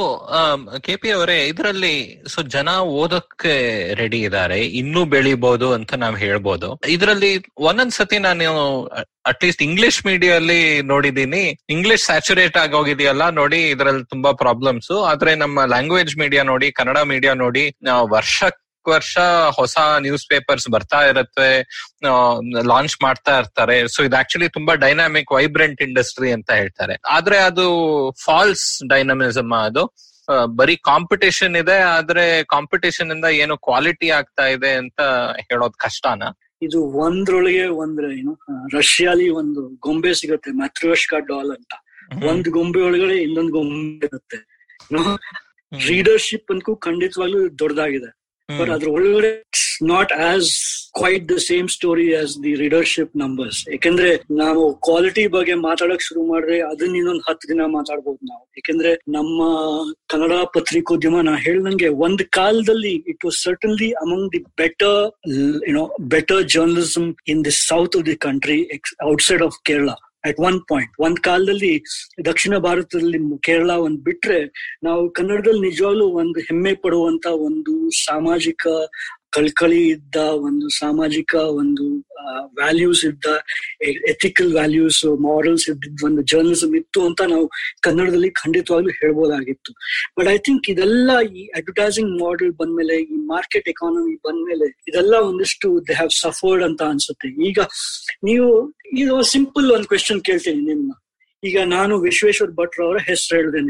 ಕೆ ಪಿ ಅವರೇ ಇದರಲ್ಲಿ ಸೊ ಜನ ಓದಕ್ಕೆ ರೆಡಿ ಇದ್ದಾರೆ ಇನ್ನೂ ಬೆಳಿಬಹುದು ಅಂತ ನಾವ್ ಹೇಳ್ಬೋದು ಇದರಲ್ಲಿ ಒಂದೊಂದ್ ಸತಿ ನಾನು ಅಟ್ಲೀಸ್ಟ್ ಇಂಗ್ಲಿಷ್ ಮೀಡಿಯಲ್ಲಿ ನೋಡಿದೀನಿ ಇಂಗ್ಲಿಷ್ ಸ್ಯಾಚುರೇಟ್ ಆಗೋಗಿದೆಯಲ್ಲ ನೋಡಿ ಇದರಲ್ಲಿ ತುಂಬಾ ಪ್ರಾಬ್ಲಮ್ಸ್ ಆದ್ರೆ ನಮ್ಮ ಲ್ಯಾಂಗ್ವೇಜ್ ಮೀಡಿಯಾ ನೋಡಿ ಕನ್ನಡ ಮೀಡಿಯಾ ನೋಡಿ ಆ, ವರ್ಷಕ್ ವರ್ಷ ಹೊಸ ನ್ಯೂಸ್ ಪೇಪರ್ಸ್ ಬರ್ತಾ ಇರತ್ತೆ ಲಾಂಚ್ ಮಾಡ್ತಾ ಇರ್ತಾರೆ ಸೊ ಇದು ಆಕ್ಚುಲಿ ತುಂಬಾ ಡೈನಾಮಿಕ್ ವೈಬ್ರೆಂಟ್ ಇಂಡಸ್ಟ್ರಿ ಅಂತ ಹೇಳ್ತಾರೆ ಆದ್ರೆ ಅದು ಫಾಲ್ಸ್ ಡೈನಮಿಸಮ್ ಅದು ಆ, ಬರೀ ಕಾಂಪಿಟೇಷನ್ ಇದೆ ಆದ್ರೆ ಕಾಂಪಿಟೇಷನ್ ಇಂದ ಏನು ಕ್ವಾಲಿಟಿ ಆಗ್ತಾ ಇದೆ ಅಂತ ಹೇಳೋದ್ ಕಷ್ಟನಾ ಇದು ಒಂದ್ರೊಳಗೆ ಒಂದ್ರ ಏನು ಆ, ರಷ್ಯಾಲಿ ಒಂದು ಗೊಂಬೆ ಸಿಗುತ್ತೆ ಮ್ಯಾಥ್ರೋಶ್ಕಾ ಡಾಲ್ ಅಂತ ಒಂದ್ ಗೊಂಬೆ ಒಳಗಡೆ ಇನ್ನೊಂದ್ ಗೊಂಬೆ ಇರುತ್ತೆ ರೀಡರ್ಶಿಪ್ ಅನ್ಕೂ ಖಂಡಿತವಾಗ್ಲೂ ದೊಡ್ಡದಾಗಿದೆ ಬಟ್ ಅದ್ರ ಒಳಗಡೆ not as quite the same story as the readership numbers ಯಾಕಂದ್ರೆ ನಾವು ಕ್ವಾಲಿಟಿ ಬಗ್ಗೆ ಮಾತಾಡಕ್ ಶುರು ಮಾಡಿದ್ರೆ ಅದನ್ನ ಇನ್ನೊಂದ್ ಹತ್ತು ದಿನ ಮಾತಾಡ್ಬೋದು ನಾವು ಯಾಕಂದ್ರೆ ನಮ್ಮ ಕನ್ನಡ ಪತ್ರಿಕೋದ್ಯಮ ನಾ ಹೇಳ್ದಂಗೆ ಒಂದ್ ಕಾಲದಲ್ಲಿ it was certainly among the better you know better journalism in the south of the country outside of Kerala at one point ಒಂದ್ ಕಾಲದಲ್ಲಿ ದಕ್ಷಿಣ ಭಾರತದಲ್ಲಿ ಕೇರಳ ಒಂದ್ ಬಿಟ್ರೆ ನಾವು ಕನ್ನಡದಲ್ಲಿ ನಿಜವಾಗ್ಲೂ ಒಂದು ಹೆಮ್ಮೆ ಪಡುವಂತ ಒಂದು ಸಾಮಾಜಿಕ ಕಳ್ಕಳಿ ಇದ್ದ ಒಂದು ಸಾಮಾಜಿಕ ಒಂದು ವ್ಯಾಲ್ಯೂಸ್ ಇದ್ದ ಎಥಿಕಲ್ ವ್ಯಾಲ್ಯೂಸ್ ಮಾರಲ್ಸ್ ಇದ್ದಿದ್ದ ಒಂದು ಜರ್ನಲಿಸಮ್ ಇತ್ತು ಅಂತ ನಾವು ಕನ್ನಡದಲ್ಲಿ ಖಂಡಿತವಾಗ್ಲೂ ಹೇಳ್ಬೋದಾಗಿತ್ತು ಬಟ್ ಐ ಥಿಂಕ್ ಇದೆಲ್ಲ ಈ ಅಡ್ವರ್ಟೈಸಿಂಗ್ ಮಾಡೆಲ್ ಬಂದ್ಮೇಲೆ ಈ ಮಾರ್ಕೆಟ್ ಎಕಾನಮಿ ಬಂದ್ಮೇಲೆ ಇದೆಲ್ಲ ಒಂದಿಷ್ಟು ದೇ ಹ್ಯಾವ್ ಸಫರ್ಡ್ ಅಂತ ಅನ್ಸುತ್ತೆ ಈಗ ನೀವು ಇದು ಸಿಂಪಲ್ ಒಂದು ಕ್ವೆಶನ್ ಕೇಳ್ತೀನಿ ನಿಮ್ನ ಈಗ ನಾನು ವಿಶ್ವೇಶ್ವರ್ ಭಟ್ರ ಅವರ ಹೆಸರು ಹೇಳಿದೆ ನಿಮ್ಗೆ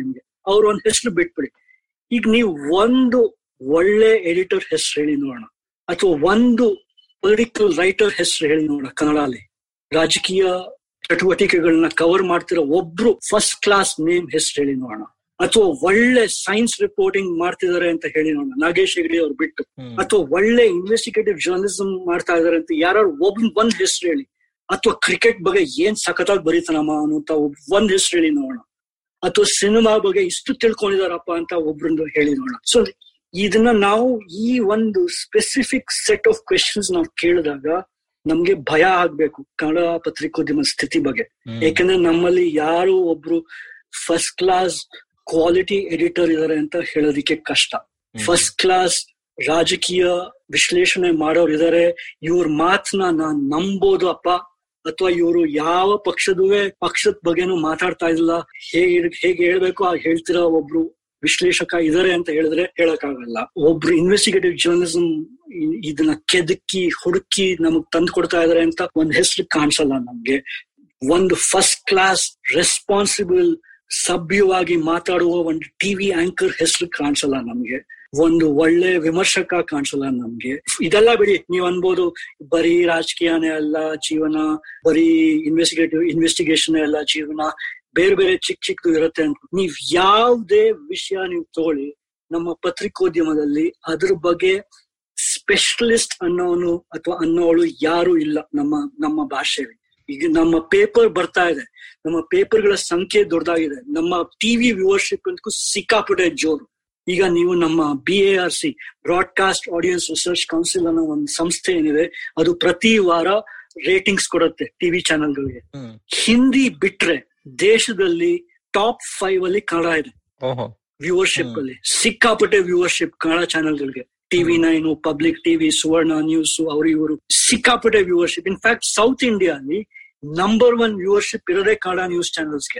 ಅವ್ರ ಒಂದ್ ಹೆಸರು ಬಿಟ್ಬಿಡಿ ಈಗ ನೀವು ಒಂದು ಒಳ್ಳೆ ಎಡಿಟರ್ ಹೆಸರು ಹೇಳಿ ನೋಡೋಣ ಅಥವಾ ಒಂದು ಪೊಲಿಟಿಕಲ್ ರೈಟರ್ ಹೆಸರು ಹೇಳಿ ನೋಡೋಣ ಕನ್ನಡಲ್ಲಿ ರಾಜಕೀಯ ಚಟುವಟಿಕೆಗಳನ್ನ ಕವರ್ ಮಾಡ್ತಿರೋ ಒಬ್ರು ಫಸ್ಟ್ ಕ್ಲಾಸ್ ನೇಮ್ ಹೆಸರು ಹೇಳಿ ನೋಡೋಣ ಅಥವಾ ಒಳ್ಳೆ ಸೈನ್ಸ್ ರಿಪೋರ್ಟಿಂಗ್ ಮಾಡ್ತಿದ್ದಾರೆ ಅಂತ ಹೇಳಿ ನೋಡೋಣ ನಾಗೇಶ್ ಹೆಗಡೆ ಅವ್ರು ಬಿಟ್ಟು ಅಥವಾ ಒಳ್ಳೆ ಇನ್ವೆಸ್ಟಿಗೇಟಿವ್ ಜರ್ನಲಿಸಂ ಮಾಡ್ತಾ ಇದಾರೆ ಅಂತ ಯಾರು ಒಬ್ಬ ಒಂದ್ ಹೆಸರು ಹೇಳಿ ಅಥವಾ ಕ್ರಿಕೆಟ್ ಬಗ್ಗೆ ಏನ್ ಸಖತ್ತಾಗಿ ಬರೀತಾನಮ್ಮ ಅನ್ನುವಂತ ಒಂದ್ ಹೆಸರು ಹೇಳಿ ನೋಡೋಣ ಅಥವಾ ಸಿನಿಮಾ ಬಗ್ಗೆ ಇಷ್ಟು ತಿಳ್ಕೊಂಡಿದಾರಪ್ಪ ಅಂತ ಒಬ್ರಿಂದ ಹೇಳಿ ನೋಡೋಣ ಸೊ ಇದನ್ನ ನಾವು ಈ ಒಂದು ಸ್ಪೆಸಿಫಿಕ್ ಸೆಟ್ ಆಫ್ ಕ್ವೆಶನ್ಸ್ ನಾವು ಕೇಳಿದಾಗ ನಮ್ಗೆ ಭಯ ಆಗ್ಬೇಕು ಕನ್ನಡ ಪತ್ರಿಕೋದ್ಯಮ ಸ್ಥಿತಿ ಬಗ್ಗೆ ಯಾಕಂದ್ರೆ ನಮ್ಮಲ್ಲಿ ಯಾರು ಒಬ್ರು ಫಸ್ಟ್ ಕ್ಲಾಸ್ ಕ್ವಾಲಿಟಿ ಎಡಿಟರ್ ಇದಾರೆ ಅಂತ ಹೇಳೋದಿಕ್ಕೆ ಕಷ್ಟ ಫಸ್ಟ್ ಕ್ಲಾಸ್ ರಾಜಕೀಯ ವಿಶ್ಲೇಷಣೆ ಮಾಡೋರು ಇದಾರೆ ಇವ್ರ ಮಾತನ್ನ ನಾನ್ ನಂಬೋದು ಅಪ್ಪ ಅಥವಾ ಇವರು ಯಾವ ಪಕ್ಷದುವೆ ಪಕ್ಷದ ಬಗ್ಗೆನೂ ಮಾತಾಡ್ತಾ ಇಲ್ಲ ಹೇಗೆ ಹೇಗೆ ಹೇಳ್ಬೇಕು ಆ ಹೇಳ್ತಿರೋ ಒಬ್ರು ವಿಶ್ಲೇಷಕ ಇದಾರೆ ಅಂತ ಹೇಳಿದ್ರೆ ಹೇಳಕ್ಕಾಗಲ್ಲ ಒಬ್ರು ಇನ್ವೆಸ್ಟಿಗೇಟಿವ್ ಜರ್ನಲಿಸಂ ಇದನ್ನ ಕೆದಕಿ ಹುಡುಕಿ ನಮಗ್ ತಂದು ಕೊಡ್ತಾ ಇದಾರೆ ಅಂತ ಒಂದ್ ಹೆಸರು ಕಾಣಿಸಲ್ಲ ನಮ್ಗೆ ಒಂದು ಫಸ್ಟ್ ಕ್ಲಾಸ್ ರೆಸ್ಪಾನ್ಸಿಬಲ್ ಸಭ್ಯವಾಗಿ ಮಾತಾಡುವ ಒಂದು ಟಿವಿ ಆಂಕರ್ ಹೆಸರು ಕಾಣಿಸಲ್ಲ ನಮ್ಗೆ ಒಂದು ಒಳ್ಳೆ ವಿಮರ್ಶಕ ಕಾಣಿಸಲ್ಲ ನಮ್ಗೆ ಇದೆಲ್ಲ ಬಿಡಿ ನೀವ್ ಅನ್ಬೋದು ಬರೀ ರಾಜಕೀಯನೇ ಅಲ್ಲ ಜೀವನ ಬರೀ ಇನ್ವೆಸ್ಟಿಗೇಟಿವ್ ಇನ್ವೆಸ್ಟಿಗೇಷನ್ ಅಲ್ಲ ಜೀವನ ಬೇರೆ ಬೇರೆ ಚಿಕ್ಕ ಚಿಕ್ಕದು ಇರುತ್ತೆ ಅಂತ ನೀವ್ ಯಾವ್ದೇ ವಿಷಯ ನೀವು ತಗೊಳ್ಳಿ ನಮ್ಮ ಪತ್ರಿಕೋದ್ಯಮದಲ್ಲಿ ಅದ್ರ ಬಗ್ಗೆ ಸ್ಪೆಷಲಿಸ್ಟ್ ಅನ್ನೋನು ಅಥವಾ ಅನ್ನೋಳು ಯಾರು ಇಲ್ಲ ನಮ್ಮ ನಮ್ಮ ಭಾಷೆಯಲ್ಲಿ ಈಗ ನಮ್ಮ ಪೇಪರ್ ಬರ್ತಾ ಇದೆ ನಮ್ಮ ಪೇಪರ್ಗಳ ಸಂಖ್ಯೆ ದೊಡ್ಡದಾಗಿದೆ ನಮ್ಮ ಟಿವಿ ವ್ಯೂವರ್ಶಿಪ್ ಅಂತೂ ಸಿಕ್ಕಾಪಟ್ಟೆ ಜೋರು ಈಗ ನೀವು ನಮ್ಮ B A R C broadcast audience research council ಅನ್ನೋ ಒಂದು ಸಂಸ್ಥೆ ಏನಿದೆ ಅದು ಪ್ರತಿ ವಾರ ರೇಟಿಂಗ್ಸ್ ಕೊಡುತ್ತೆ ಟಿವಿ ಚಾನೆಲ್ಗಳಿಗೆ ಹಿಂದಿ ಬಿಟ್ರೆ ದೇಶದಲ್ಲಿ ಟಾಪ್ ಫೈವ್ ಅಲ್ಲಿ ಕನ್ನಡ ಇದೆ ವ್ಯೂವರ್ಶಿಪ್ ಅಲ್ಲಿ ಸಿಕ್ಕಾಪಟ್ಟೆ ವ್ಯೂವರ್ಶಿಪ್ ಕನ್ನಡ ಚಾನೆಲ್ಗಳಿಗೆ TV nine public TV Suvarna news ಅವರು ಇವರು ಸಿಕ್ಕಾಪಟ್ಟೆ ವ್ಯೂವರ್ಶಿಪ್ ಇನ್ಫ್ಯಾಕ್ಟ್ ಸೌತ್ ಇಂಡಿಯಾ ಅಲ್ಲಿ ನಂಬರ್ ಒನ್ ವ್ಯೂವರ್ಶಿಪ್ ಇರೋದೇ ಕನ್ನಡ ನ್ಯೂಸ್ ಚಾನೆಲ್ಸ್ಗೆ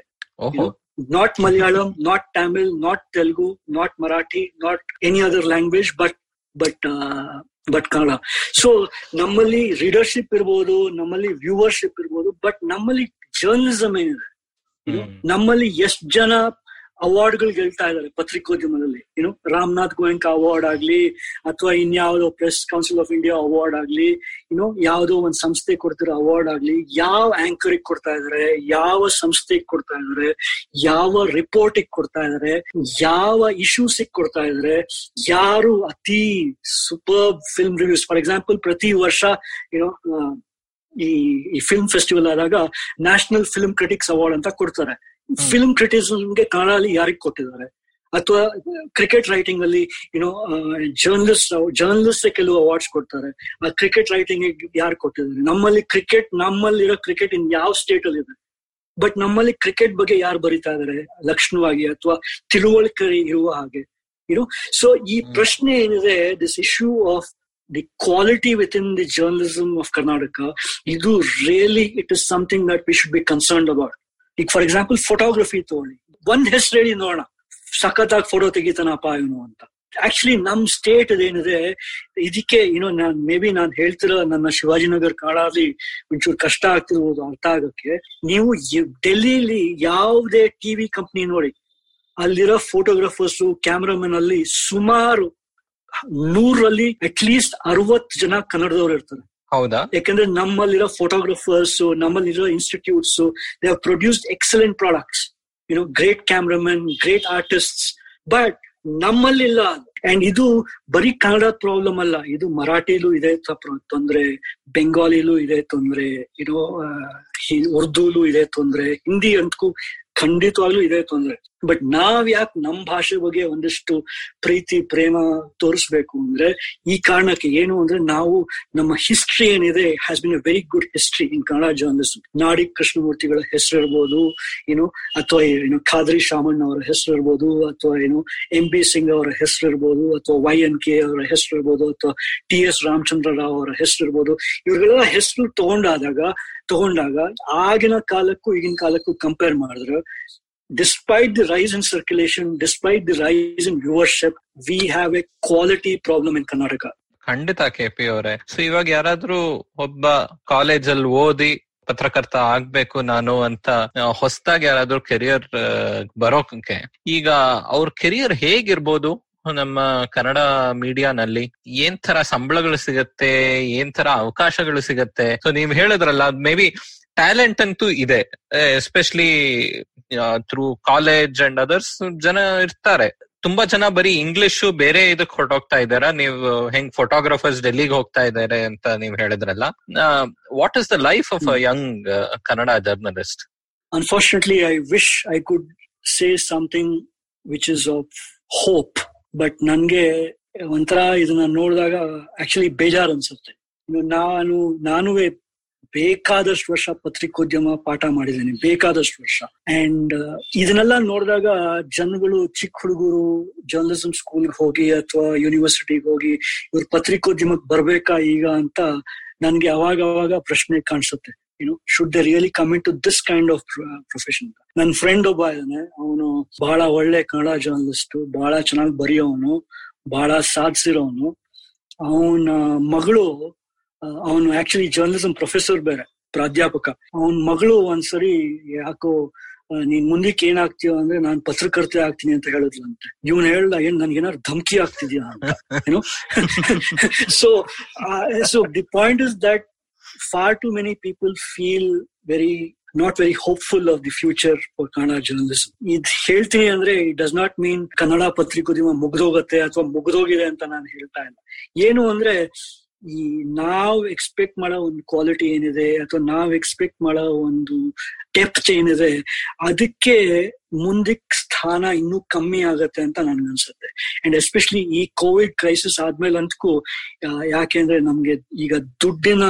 not Malayalam not Tamil not Telugu not Marathi not any other language but but but Kannada so ನಮ್ಮಲ್ಲಿ ರೀಡರ್ಶಿಪ್ ಇರ್ಬೋದು ನಮ್ಮಲ್ಲಿ ವ್ಯೂವರ್ಶಿಪ್ ಇರ್ಬೋದು ಬಟ್ ನಮ್ಮಲ್ಲಿ ಜರ್ನಲಿಸಮ್ ಏನಿದೆ ನಮ್ಮಲ್ಲಿ ಎಷ್ಟ್ ಜನ ಅವಾರ್ಡ್ ಗಳು ಗೆಲ್ತಾ ಇದಾರೆ ಪತ್ರಿಕೋದ್ಯಮದಲ್ಲಿ ಏನು ರಾಮನಾಥ್ ಗೋಯಂಕ ಅವಾರ್ಡ್ ಆಗ್ಲಿ ಅಥವಾ ಇನ್ಯಾವುದೋ press council of India award ಆಗ್ಲಿ ಏನೋ ಯಾವ್ದೋ ಒಂದ್ ಸಂಸ್ಥೆ ಕೊಡ್ತಿರೋ ಅವಾರ್ಡ್ ಆಗ್ಲಿ ಯಾವ ಆಂಕರಿಗೆ ಕೊಡ್ತಾ ಇದಾರೆ ಯಾವ ಸಂಸ್ಥೆಗೆ ಕೊಡ್ತಾ ಇದಾರೆ ಯಾವ ರಿಪೋರ್ಟಿಗೆ ಕೊಡ್ತಾ ಇದಾರೆ ಯಾವ ಇಶ್ಯೂಸ್ ಕೊಡ್ತಾ ಇದಾರೆ ಯಾರು ಅತಿ super film reviews for example ಪ್ರತಿ ವರ್ಷ ಏನೋ ಈ ಈ ಫಿಲ್ಮ್ ಫೆಸ್ಟಿವಲ್ ಆದಾಗ ನ್ಯಾಷನಲ್ ಫಿಲ್ಮ್ ಕ್ರಿಟಿಕ್ಸ್ ಅವಾರ್ಡ್ ಅಂತ ಕೊಡ್ತಾರೆ ಫಿಲ್ಮ್ ಕ್ರಿಟಿಸಮ್ಗೆ ಕನ್ನಡಲ್ಲಿ ಯಾರಿಗೆ ಕೊಟ್ಟಿದ್ದಾರೆ ಅಥವಾ ಕ್ರಿಕೆಟ್ ರೈಟಿಂಗ್ ಅಲ್ಲಿ ಏನೋ ಜರ್ನಲಿಸ್ಟ್ ಜರ್ನಲಿಸ್ಟ್ ಕೆಲವು ಅವಾರ್ಡ್ಸ್ ಕೊಡ್ತಾರೆ ಆ ಕ್ರಿಕೆಟ್ ರೈಟಿಂಗ್ ಯಾರು ಕೊಟ್ಟಿದ್ದಾರೆ ನಮ್ಮಲ್ಲಿ ಕ್ರಿಕೆಟ್ ನಮ್ಮಲ್ಲಿರೋ ಕ್ರಿಕೆಟ್ ಇನ್ ಯಾವ ಸ್ಟೇಟ್ ಅಲ್ಲಿ ಇದೆ ಬಟ್ ನಮ್ಮಲ್ಲಿ ಕ್ರಿಕೆಟ್ ಬಗ್ಗೆ ಯಾರು ಬರೀತಾ ಇದಾರೆ ಲಕ್ಷಣವಾಗಿ ಅಥವಾ ತಿಳುವಳಿಕೆ ಇರುವ ಹಾಗೆ ಏನೋ ಸೊ ಈ ಪ್ರಶ್ನೆ ಏನಿದೆ this issue of the quality with in the journalism of Karnataka ಇದು really it is something that we should be concerned about ಈಗ ಫಾರ್ ಎಕ್ಸಾಂಪಲ್ ಫೋಟೋಗ್ರಫಿ ತಗೊಳ್ಳಿ ಒಂದ್ ಹೆಸರು ಹೇಳಿ ನೋಡೋಣ ಸಖತ್ತಾಗಿ ಫೋಟೋ ತೆಗಿತಾನಪ್ಪ ಇವನು ಅಂತ ಆಕ್ಚುಲಿ ನಮ್ ಸ್ಟೇಟ್ ಅದೇನಿದೆ ಇದಕ್ಕೆ ಏನೋ ನಾನ್ ಮೇ ಬಿ ನಾನ್ ಹೇಳ್ತಿರೋ ನನ್ನ ಶಿವಾಜಿನಗರ್ ಕಾಡಲ್ಲಿ ಒಂಚೂರು ಕಷ್ಟ ಆಗ್ತಿರ್ಬೋದು ಅರ್ಥ ಆಗಕ್ಕೆ ನೀವು ಡೆಲ್ಲಿಲಿ ಯಾವುದೇ ಟಿವಿ ಕಂಪ್ನಿ ನೋಡಿ ಅಲ್ಲಿರೋ ಫೋಟೋಗ್ರಾಫರ್ಸ್ ಕ್ಯಾಮ್ರಾಮನ್ ಅಲ್ಲಿ ಸುಮಾರು ನೂರಲ್ಲಿ ಅಟ್ ಲೀಸ್ಟ್ ಅರವತ್ ಜನ ಕನ್ನಡದವ್ರು ಇರ್ತಾರೆ ಹೌದಾ ಯಾಕಂದ್ರೆ ನಮ್ಮಲ್ಲಿರೋ ಫೋಟೋಗ್ರಫರ್ಸ್ ನಮ್ಮಲ್ಲಿರೋ institutes they have produced excellent products you know great cameraman great artist but ನಮ್ಮಲ್ಲಿಲ್ಲ ಅಂಡ್ ಇದು ಬರೀ ಕನ್ನಡ ಪ್ರಾಬ್ಲಮ್ ಅಲ್ಲ ಇದು ಮರಾಠಿಲೂ ಇದೆ ತೊಂದ್ರೆ ಬೆಂಗಾಲಿಲೂ ಇದೆ ತೊಂದ್ರೆ ಇದು ಉರ್ದುಲು ಇದೆ ತೊಂದ್ರೆ ಹಿಂದಿ ಅಂತೂ ಖಂಡಿತವಾಗ್ಲೂ ಇದೆ ತೊಂದ್ರೆ ಬಟ್ ನಾವ್ ಯಾಕೆ ನಮ್ ಭಾಷೆ ಬಗ್ಗೆ ಒಂದಿಷ್ಟು ಪ್ರೀತಿ ಪ್ರೇಮ ತೋರಿಸ್ಬೇಕು ಅಂದ್ರೆ ಈ ಕಾರಣಕ್ಕೆ ಏನು ಅಂದ್ರೆ ನಾವು ನಮ್ಮ ಹಿಸ್ಟ್ರಿ ಏನಿದೆ has been a very good history in Kannada journalism Nadig ಕೃಷ್ಣಮೂರ್ತಿಗಳ ಹೆಸರು ಇರ್ಬೋದು ಏನು ಅಥವಾ ಏನು ಖಾದ್ರಿ ಶಾಮಣ್ಣ ಅವರ ಹೆಸರು ಇರ್ಬೋದು ಅಥವಾ ಏನು ಎಂ ಬಿ ಸಿಂಗ್ ಅವರ ಹೆಸರು ಇರ್ಬೋದು ಅಥವಾ ವೈ ಎನ್ ಕೆ ಅವರ ಹೆಸರು ಇರ್ಬೋದು ಅಥವಾ ಟಿ ಎಸ್ ರಾಮಚಂದ್ರ ರಾವ್ ಅವರ ಹೆಸರು ಇರ್ಬೋದು ಇವ್ರಿಗೆಲ್ಲ ಹೆಸರು ತಗೊಂಡಾದಾಗ ತಗೊಂಡಾಗ ಆಗಿನ ಕಾಲಕ್ಕೂ ಈಗಿನ ಕಾಲಕ್ಕೂ ಕಂಪೇರ್ ಮಾಡಿದ್ರೆ despite the rise in circulation despite the rise in viewership we have a quality problem in Karnataka ಖಂಡಿತ ಕೆ ಪಿ ಅವರೇ ಸೊ ಇವಾಗ ಯಾರಾದ್ರೂ ಒಬ್ಬ ಕಾಲೇಜಲ್ಲಿ ಓದಿ ಪತ್ರಕರ್ತ ಆಗ್ಬೇಕು ನಾನು ಅಂತ ಹೊಸದಾಗಿ ಯಾರಾದ್ರೂ ಕೆರಿಯರ್ ಬರೋಕೆ ಈಗ ಅವ್ರ ಕೆರಿಯರ್ ಹೇಗಿರ್ಬೋದು ನಮ್ಮ ಕನ್ನಡ ಮೀಡಿಯಾನಲ್ಲಿ ಏನ್ ತರ ಸಂಬಳಗಳು ಸಿಗತ್ತೆ ಏನ್ ತರ ಅವಕಾಶಗಳು ಸಿಗತ್ತೆ ಸೊ ನೀವ್ ಹೇಳಿದ್ರಲ್ಲ ಮೇ ಬಿ ಟ್ಯಾಲೆಂಟ್ ಅಂತೂ ಇದೆ especially through college and others ಜನ ಇರ್ತಾರೆ ತುಂಬಾ ಜನ ಬರೀ ಇಂಗ್ಲಿಷ್ ಬೇರೆ ಇದಕ್ ಹೊರಟೋಗ್ತಾ ಇದಾರ ನೀವು ಹೆಂಗ್ ಫೋಟೋಗ್ರಾಫರ್ಸ್ ಡೆಲ್ಲಿಗೆ ಹೋಗ್ತಾ ಇದಾರೆ ಅಂತ ನೀವ್ ಹೇಳಿದ್ರಲ್ಲ what is the life of a young Kannada journalist Unfortunately, I wish I could say something which is of hope, but ನನ್ಗೆ ಒಂಥರ ಇದನ್ನ ನೋಡಿದಾಗ ಆಕ್ಚುಲಿ ಬೇಜಾರ್ ಅನ್ಸುತ್ತೆ ಇನ್ನು ನಾನು ನಾನುವೇ ಬೇಕಾದಷ್ಟು ವರ್ಷ ಪತ್ರಿಕೋದ್ಯಮ ಪಾಠ ಮಾಡಿದ್ದೇನೆ ಬೇಕಾದಷ್ಟು ವರ್ಷ ಅಂಡ್ ಇದನ್ನೆಲ್ಲ ನೋಡಿದಾಗ ಜನಗಳು ಚಿಕ್ಕ ಹುಡುಗರು ಜರ್ನಲಿಸಂ ಸ್ಕೂಲ್ಗೆ ಹೋಗಿ ಅಥವಾ ಯೂನಿವರ್ಸಿಟಿಗೆ ಹೋಗಿ ಇವ್ರು ಪತ್ರಿಕೋದ್ಯಮಕ್ಕೆ ಬರ್ಬೇಕಾ ಈಗ ಅಂತ ನನ್ಗೆ ಅವಾಗ ಅವಾಗ ಪ್ರಶ್ನೆ ಕಾಣಿಸುತ್ತೆ you know should the really come into this kind of profession ನನ್ನ ಫ್ರೆಂಡ್ ಒಬ್ಬ ಇದ್ದಾನೆ ಅವನು ಬಹಳ ಒಳ್ಳೆ ಕನ್ನಡ ಜರ್ನಲಿಸ್ಟ್ ಬಹಳ ಚೆನ್ನಾಗಿ ಬರೆಯೋವನು ಬಹಳ ಸಾಧಿಸಿರೋನು ಅವನ ಮಗಳು ಅವನು ಆಕ್ಚುಲಿ ಜರ್ನಲಿಸಂ ಪ್ರೊಫೆಸರ್ ಬೇರೆ ಪ್ರಾಧ್ಯಾಪಕ ಅವನ ಮಗಳು ಒಂದ್ಸರಿ ಯಾಕೋ ನೀನ್ ಮುಂದಕ್ಕೆ ಏನಾಗ್ತೀಯೋ ಅಂದ್ರೆ ನಾನ್ ಪತ್ರಕರ್ತೆ ಆಗ್ತೀನಿ ಅಂತ ಹೇಳಿದ್ಲಂತೆ ಇವನ್ ಹೇಳ್ದ ಏನ್ ನನ್ಗೆ ಏನಾದ್ರು ಧಮಕಿ ಆಗ್ತಿದ್ಯಾ ಅಂತ ಏನೋ so so the point is that far too many people feel very not very hopeful of the future for Kannada journalism ಇದ್ ಹೇಳ್ತೀನಿ ಅಂದ್ರೆ it does not mean Kannada ಪತ್ರಿಕೋದ್ಯಮ ಮುಗ್ದೋಗತ್ತೆ ಅಥವಾ ಮುಗ್ದೋಗಿದೆ ಅಂತ ನಾನು ಹೇಳ್ತಾ ಇಲ್ಲ ಏನು ಅಂದ್ರೆ ಈ ನಾವ್ ಎಕ್ಸ್ಪೆಕ್ಟ್ ಮಾಡೋ ಒಂದು ಕ್ವಾಲಿಟಿ ಏನಿದೆ ಅಥವಾ ನಾವ್ ಎಕ್ಸ್ಪೆಕ್ಟ್ ಮಾಡೋ ಒಂದು ಡೆಪ್ತ್ ಏನಿದೆ ಅದಕ್ಕೆ ಮುಂದಕ್ಕೆ ಸ್ಥಾನ ಇನ್ನೂ ಕಮ್ಮಿ ಆಗತ್ತೆ ಅಂತ ನನ್ಗನ್ಸುತ್ತೆ ಅಂಡ್ ಎಸ್ಪೆಷಲಿ ಈ ಕೋವಿಡ್ ಕ್ರೈಸಿಸ್ ಆದ್ಮೇಲೆ ಅಂತಕ್ಕೂ ಯಾಕೆಂದ್ರೆ ನಮ್ಗೆ ಈಗ ದುಡ್ಡಿನ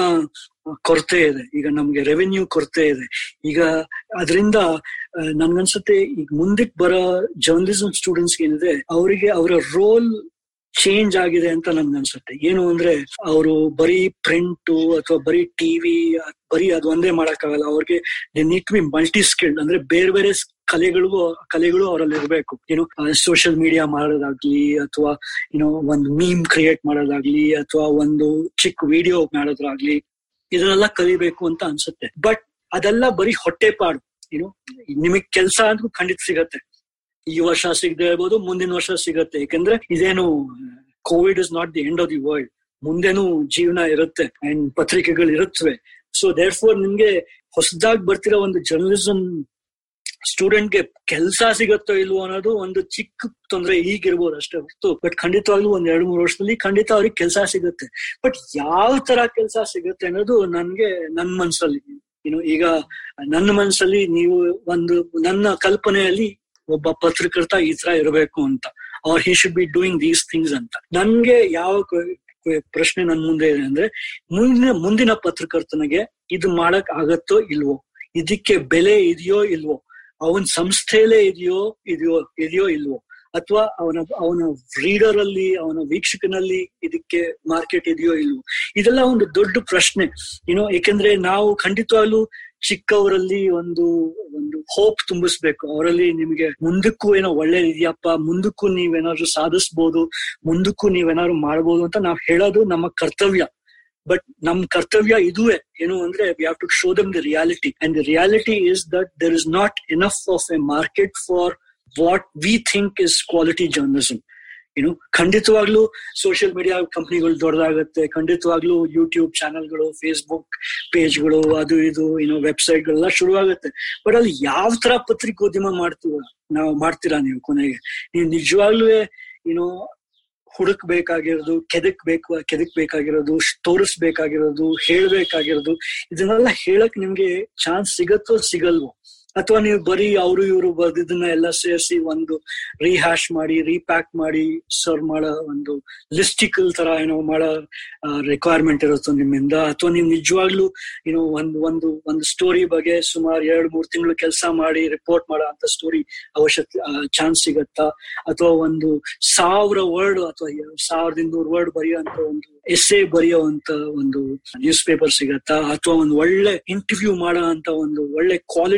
ಕೊರತೆ ಇದೆ ಈಗ ನಮ್ಗೆ ರೆವೆನ್ಯೂ ಕೊರತೆ ಇದೆ ಈಗ ಅದರಿಂದ ನನ್ಗನ್ಸುತ್ತೆ ಈಗ ಮುಂದಕ್ಕೆ ಬರೋ ಜರ್ನಲಿಸಂ ಸ್ಟೂಡೆಂಟ್ಸ್ ಏನಿದೆ ಅವರಿಗೆ ಅವರ ರೋಲ್ ಚೇಂಜ್ ಆಗಿದೆ ಅಂತ ನನ್ಗನ್ಸುತ್ತೆ ಏನು ಅಂದ್ರೆ ಅವರು ಬರೀ ಪ್ರಿಂಟ್ ಅಥವಾ ಬರೀ ಟಿವಿ ಬರೀ ಅದು ಒಂದೇ ಮಾಡಕ್ಕಾಗಲ್ಲ ಅವ್ರಿಗೆ they need to be multi skilled ಅಂದ್ರೆ ಬೇರೆ ಬೇರೆ ಕಲೆಗಳಿಗೂ ಕಲೆಗಳು ಅವರಲ್ಲಿ ಇರಬೇಕು ಏನು ಸೋಷಿಯಲ್ ಮೀಡಿಯಾ ಮಾಡೋದಾಗ್ಲಿ ಅಥವಾ ಏನೋ ಒಂದು ಮೀಮ್ ಕ್ರಿಯೇಟ್ ಮಾಡೋದಾಗ್ಲಿ ಅಥವಾ ಒಂದು ಚಿಕ್ಕ ವಿಡಿಯೋ ಮಾಡೋದಾಗ್ಲಿ ಇದನ್ನೆಲ್ಲ ಕಲಿಬೇಕು ಅಂತ ಅನ್ಸುತ್ತೆ ಬಟ್ ಅದೆಲ್ಲ ಬರೀ ಹೊಟ್ಟೆಪಾಡು ಏನು ನಿಮಗ್ ಕೆಲಸ ಅಂತೂ ಖಂಡಿತ ಸಿಗತ್ತೆ ಈ ವರ್ಷ ಸಿಗದೆ ಇರ್ಬೋದು ಮುಂದಿನ ವರ್ಷ ಸಿಗತ್ತೆ ಯಾಕಂದ್ರೆ ಇದೇನು covid is not the end of the world ಮುಂದೆನೂ ಜೀವನ ಇರುತ್ತೆ ಅಂಡ್ ಪತ್ರಿಕೆಗಳು ಇರುತ್ತವೆ ಸೊ ದೇರ್ ಫೋರ್ ನಿಮ್ಗೆ ಹೊಸದಾಗಿ ಬರ್ತಿರೋ ಒಂದು ಜರ್ನಲಿಸಂ ಸ್ಟೂಡೆಂಟ್ಗೆ ಕೆಲಸ ಸಿಗತ್ತೋ ಇಲ್ವೋ ಅನ್ನೋದು ಒಂದು ಚಿಕ್ಕ ತೊಂದರೆ ಈಗಿರ್ಬೋದು ಅಷ್ಟೇ ಹೊರತು ಬಟ್ ಖಂಡಿತವಾಗ್ಲೂ ಒಂದ್ ಎರಡು ಮೂರು ವರ್ಷದಲ್ಲಿ ಖಂಡಿತ ಅವ್ರಿಗೆ ಕೆಲಸ ಸಿಗುತ್ತೆ ಬಟ್ ಯಾವ ತರ ಕೆಲಸ ಸಿಗುತ್ತೆ ಅನ್ನೋದು ನನ್ಗೆ ನನ್ ಮನ್ಸಲ್ಲಿ ಏನು ಈಗ ನನ್ನ ಮನ್ಸಲ್ಲಿ ನೀವು ಒಂದು ನನ್ನ ಕಲ್ಪನೆಯಲ್ಲಿ ಒಬ್ಬ ಪತ್ರಕರ್ತ ಈ ತರ ಇರಬೇಕು ಅಂತ are he should be doing these things ಅಂತ ನನ್ಗೆ ಯಾವ ಪ್ರಶ್ನೆ ನನ್ ಮುಂದೆ ಇದೆ ಅಂದ್ರೆ ಮುಂದಿನ ಮುಂದಿನ ಪತ್ರಕರ್ತನಿಗೆ ಇದು ಮಾಡಕ್ ಆಗತ್ತೋ ಇಲ್ವೋ ಇದಕ್ಕೆ ಬೆಲೆ ಇದೆಯೋ ಇಲ್ವೋ ಅವನ್ ಸಂಸ್ಥೆಯಲ್ಲೇ ಇದೆಯೋ ಇದೆಯೋ ಇದೆಯೋ ಇಲ್ವೋ ಅಥವಾ ಅವನ ಅವನ ರೀಡರ್ ಅಲ್ಲಿ ಅವನ ವೀಕ್ಷಕನಲ್ಲಿ ಇದಕ್ಕೆ ಮಾರ್ಕೆಟ್ ಇದೆಯೋ ಇಲ್ವೋ ಇದೆಲ್ಲ ಒಂದು ದೊಡ್ಡ ಪ್ರಶ್ನೆ ಏನೋ ಏಕೆಂದ್ರೆ ನಾವು ಖಂಡಿತವಾಗ್ಲೂ ಚಿಕ್ಕವರಲ್ಲಿ ಒಂದು ಒಂದು ಹೋಪ್ ತುಂಬಿಸ್ಬೇಕು ಅವರಲ್ಲಿ ನಿಮಗೆ ಮುಂದಕ್ಕೂ ಏನೋ ಒಳ್ಳೇದಿದೆಯಪ್ಪ ಮುಂದಕ್ಕೂ ನೀವೇನಾದ್ರು ಸಾಧಿಸ್ಬೋದು ಮುಂದಕ್ಕೂ ನೀವೇನಾದ್ರು ಮಾಡ್ಬೋದು ಅಂತ ನಾವ್ ಹೇಳೋದು ನಮ್ಮ ಕರ್ತವ್ಯ ಬಟ್ ನಮ್ ಕರ್ತವ್ಯ ಇದುವೇ ಏನು ಅಂದ್ರೆ we have to show them the reality and the reality is that there is not enough of a market for what we think is quality journalism ಏನು ಖಂಡಿತವಾಗ್ಲೂ ಸೋಷಿಯಲ್ ಮೀಡಿಯಾ ಕಂಪ್ನಿಗಳು ದೊಡ್ಡದಾಗತ್ತೆ ಖಂಡಿತವಾಗ್ಲೂ ಯೂಟ್ಯೂಬ್ ಚಾನೆಲ್ಗಳು ಫೇಸ್ಬುಕ್ ಪೇಜ್ಗಳು ಅದು ಇದು ಏನೋ ವೆಬ್ಸೈಟ್ಗಳೆಲ್ಲ ಶುರುವಾಗುತ್ತೆ ಬಟ್ ಅಲ್ಲಿ ಯಾವ ತರ ಪತ್ರಿಕೋದ್ಯಮ ಮಾಡ್ತೀವ ನಾವು ಮಾಡ್ತೀರಾ ನೀವು ಕೊನೆಗೆ ನೀವು ನಿಜವಾಗ್ಲೂ ಏನೋ ಹುಡುಕ್ಬೇಕಾಗಿರೋದು ಕೆದಕ್ಬೇಕು ಕೆದಕ್ಬೇಕಾಗಿರೋದು ತೋರಿಸ್ಬೇಕಾಗಿರೋದು ಹೇಳ್ಬೇಕಾಗಿರೋದು ಇದನ್ನೆಲ್ಲ ಹೇಳಕ್ ನಿಮ್ಗೆ ಚಾನ್ಸ್ ಸಿಗತ್ತೋ ಸಿಗಲ್ವೋ ಅಥವಾ ನೀವು ಬರೀ ಅವರು ಇವರು ಬರ್ದಿದ್ದನ್ನ ಎಲ್ಲ ಸೇರಿಸಿ ಒಂದು ರೀಹ್ಯಾಶ್ ಮಾಡಿ ರೀಪ್ಯಾಕ್ ಮಾಡಿ ಸರ್ವ್ ಮಾಡೋ ಒಂದು ಲಿಸ್ಟಿಕಲ್ ತರ ಏನೋ ಮಾಡೋ ರಿಕ್ವೈರ್ಮೆಂಟ್ ಇರುತ್ತೋ ನಿಮ್ಮಿಂದ ಅಥವಾ ನೀವು ನಿಜವಾಗ್ಲೂ ಏನೋ ಒಂದು ಒಂದು ಒಂದು ಸ್ಟೋರಿ ಬಗ್ಗೆ ಸುಮಾರು ಎರಡ್ ಮೂರ್ ತಿಂಗಳು ಕೆಲಸ ಮಾಡಿ ರಿಪೋರ್ಟ್ ಮಾಡೋ ಅಂತ ಸ್ಟೋರಿ ಅವಶ್ಯಕ ಚಾನ್ಸ್ ಸಿಗತ್ತಾ ಅಥವಾ ಒಂದು ಸಾವಿರ ವರ್ಡ್ ಅಥವಾ ಸಾವಿರದ ಇನ್ನೂರು ವರ್ಡ್ ಬರೆಯುವಂತ ಒಂದು ಎಸ್ಸೆ ಬರೆಯುವಂತ ಒಂದು ನ್ಯೂಸ್ ಪೇಪರ್ ಸಿಗತ್ತಾ ಅಥವಾ ಒಂದು ಒಳ್ಳೆ ಇಂಟರ್ವ್ಯೂ ಮಾಡೋ ಅಂತ ಒಂದು ಒಳ್ಳೆ ಕ್ವಾಲಿಟಿ ಇಂಟರ್ವ್ಯೂ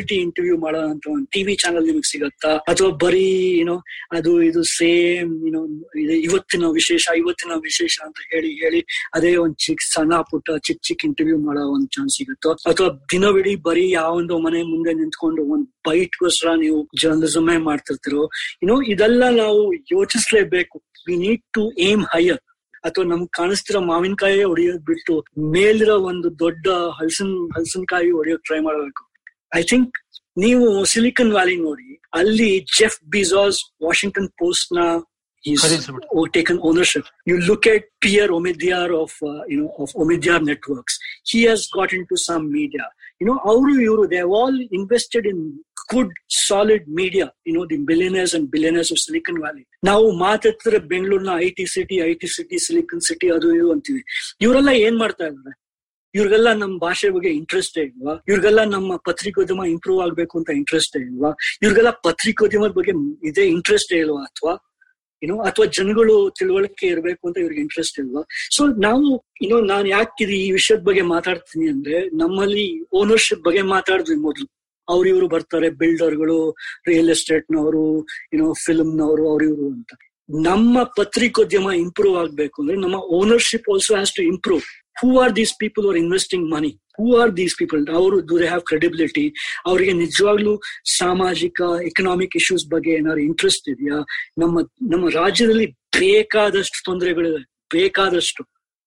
ಇಂಟರ್ವ್ಯೂ ಮಾಡೋ ಅಂತ ಒಂದು ಟಿವಿ ಚಾನಲ್ ನಿಮಗೆ ಸಿಗತ್ತಾ ಅಥವಾ ಬರೀ ಏನೋ ಅದು ಇದು ಸೇಮ್ ಏನೋ ಇವತ್ತಿನ ವಿಶೇಷ ಇವತ್ತಿನ ವಿಶೇಷ ಅಂತ ಹೇಳಿ ಹೇಳಿ ಅದೇ ಒಂದ್ ಚಿಕ್ಕ ಸಣ್ಣ ಪುಟ್ಟ ಚಿಕ್ಕ ಚಿಕ್ಕ ಇಂಟರ್ವ್ಯೂ ಮಾಡೋ ಒಂದ್ ಚಾನ್ಸ್ ಸಿಗುತ್ತೋ ಅಥವಾ ದಿನವಿಡೀ ಬರೀ ಯಾವೊಂದು ಮನೆ ಮುಂದೆ ನಿಂತ್ಕೊಂಡು ಒಂದ್ ಬೈಟ್ಗೋಸ್ಕರ ನೀವು ಜರ್ನಲಿಸಮ್ ಮಾಡ್ತಿರ್ತಿರೋ ಏನೋ ಇದೆಲ್ಲ ನಾವು ಯೋಚಿಸ್ಲೇಬೇಕು we need to aim higher ಅಥವಾ ನಮ್ಗೆ ಕಾಣಿಸ್ತಿರೋ ಮಾವಿನಕಾಯಿ ಹೊಡೆಯೋದ್ ಬಿಟ್ಟು ಮೇಲಿರೋ ಒಂದು ದೊಡ್ಡ ಹಲಸಿನ ಹಲಸಿನಕಾಯಿ ಹೊಡೆಯೋಕ್ ಟ್ರೈ ಮಾಡಬೇಕು ಐ ಥಿಂಕ್ ನೀವು ಸಿಲಿಕನ್ ವ್ಯಾಲಿ ನೋಡಿ ಅಲ್ಲಿ ಜೆಫ್ ಬಿಜಾಸ್ ವಾಷಿಂಗ್ಟನ್ ಪೋಸ್ಟ್ ನ ಖರೀದಿಸ್ಬಿಟ್ಟು. or taken ownership. You look at Pierre Omidyar of uh, you know of Omidyar Networks. He has got into some media. You know, ಅವರು ಇವರು they have all invested in good solid media. You know, the billionaires and billionaires of Silicon Valley. ನಾವು ಮಾತಾಡ್ತಿದ್ರೆ ಬೆಂಗಳೂರಿನ I T city I T city silicon city ಅದು ಇದು ಅಂತೀವಿ ಇವರೆಲ್ಲ ಏನ್ ಮಾಡ್ತಾ ಇದ್ದಾರೆ ಇವ್ರಿಗೆಲ್ಲ ನಮ್ಮ ಭಾಷೆ ಬಗ್ಗೆ ಇಂಟ್ರೆಸ್ಟ್ ಇಲ್ವಾ ಇವ್ರಿಗೆಲ್ಲ ನಮ್ಮ ಪತ್ರಿಕೋದ್ಯಮ ಇಂಪ್ರೂವ್ ಆಗ್ಬೇಕು ಅಂತ ಇಂಟ್ರೆಸ್ಟ್ ಇಲ್ವಾ ಇವ್ರಿಗೆಲ್ಲ ಪತ್ರಿಕೋದ್ಯಮದ ಬಗ್ಗೆ ಇದೇ ಇಂಟ್ರೆಸ್ಟ್ ಇಲ್ವಾ ಅಥವಾ ಏನೋ ಅಥವಾ ಜನಗಳು ತಿಳುವಳಿಕೆ ಇರಬೇಕು ಅಂತ ಇವ್ರಿಗೆ ಇಂಟ್ರೆಸ್ಟ್ ಇಲ್ವಾ ಸೊ ನಾವು ಏನೋ ನಾನ್ ಯಾಕೆ ಇದು ಈ ವಿಷಯದ ಬಗ್ಗೆ ಮಾತಾಡ್ತೀನಿ ಅಂದ್ರೆ ನಮ್ಮಲ್ಲಿ ಓನರ್ಶಿಪ್ ಬಗ್ಗೆ ಮಾತಾಡಿದ್ವಿ ಮೊದಲು ಅವ್ರು ಇವರು ಬರ್ತಾರೆ ಬಿಲ್ಡರ್ಗಳು ರಿಯಲ್ ಎಸ್ಟೇಟ್ ನವರು ಏನೋ ಫಿಲ್ಮ್ ನವರು ಅವ್ರು ಇವರು ಅಂತ ನಮ್ಮ ಪತ್ರಿಕೋದ್ಯಮ ಇಂಪ್ರೂವ್ ಆಗ್ಬೇಕು ಅಂದ್ರೆ ನಮ್ಮ ownership also has to improve who are these people are investing money who are these people ಅವರು ಡು ದೇ ಹ್ಯಾವ್ ಕ್ರೆಡಿಬಿಲಿಟಿ ಅವರಿಗೆ ನಿಜವಾಗ್ಲೂ ಸಾಮಾಜಿಕ ಎಕನಾಮಿಕ್ ಇಶ್ಯೂಸ್ ಬಗ್ಗೆ ಏನಾದ್ರು ಇಂಟ್ರೆಸ್ಟ್ ಇದೆಯಾ ನಮ್ಮ ನಮ್ಮ ರಾಜ್ಯದಲ್ಲಿ ಬೇಕಾದಷ್ಟು ತೊಂದರೆಗಳಿವೆ ಬೇಕಾದಷ್ಟು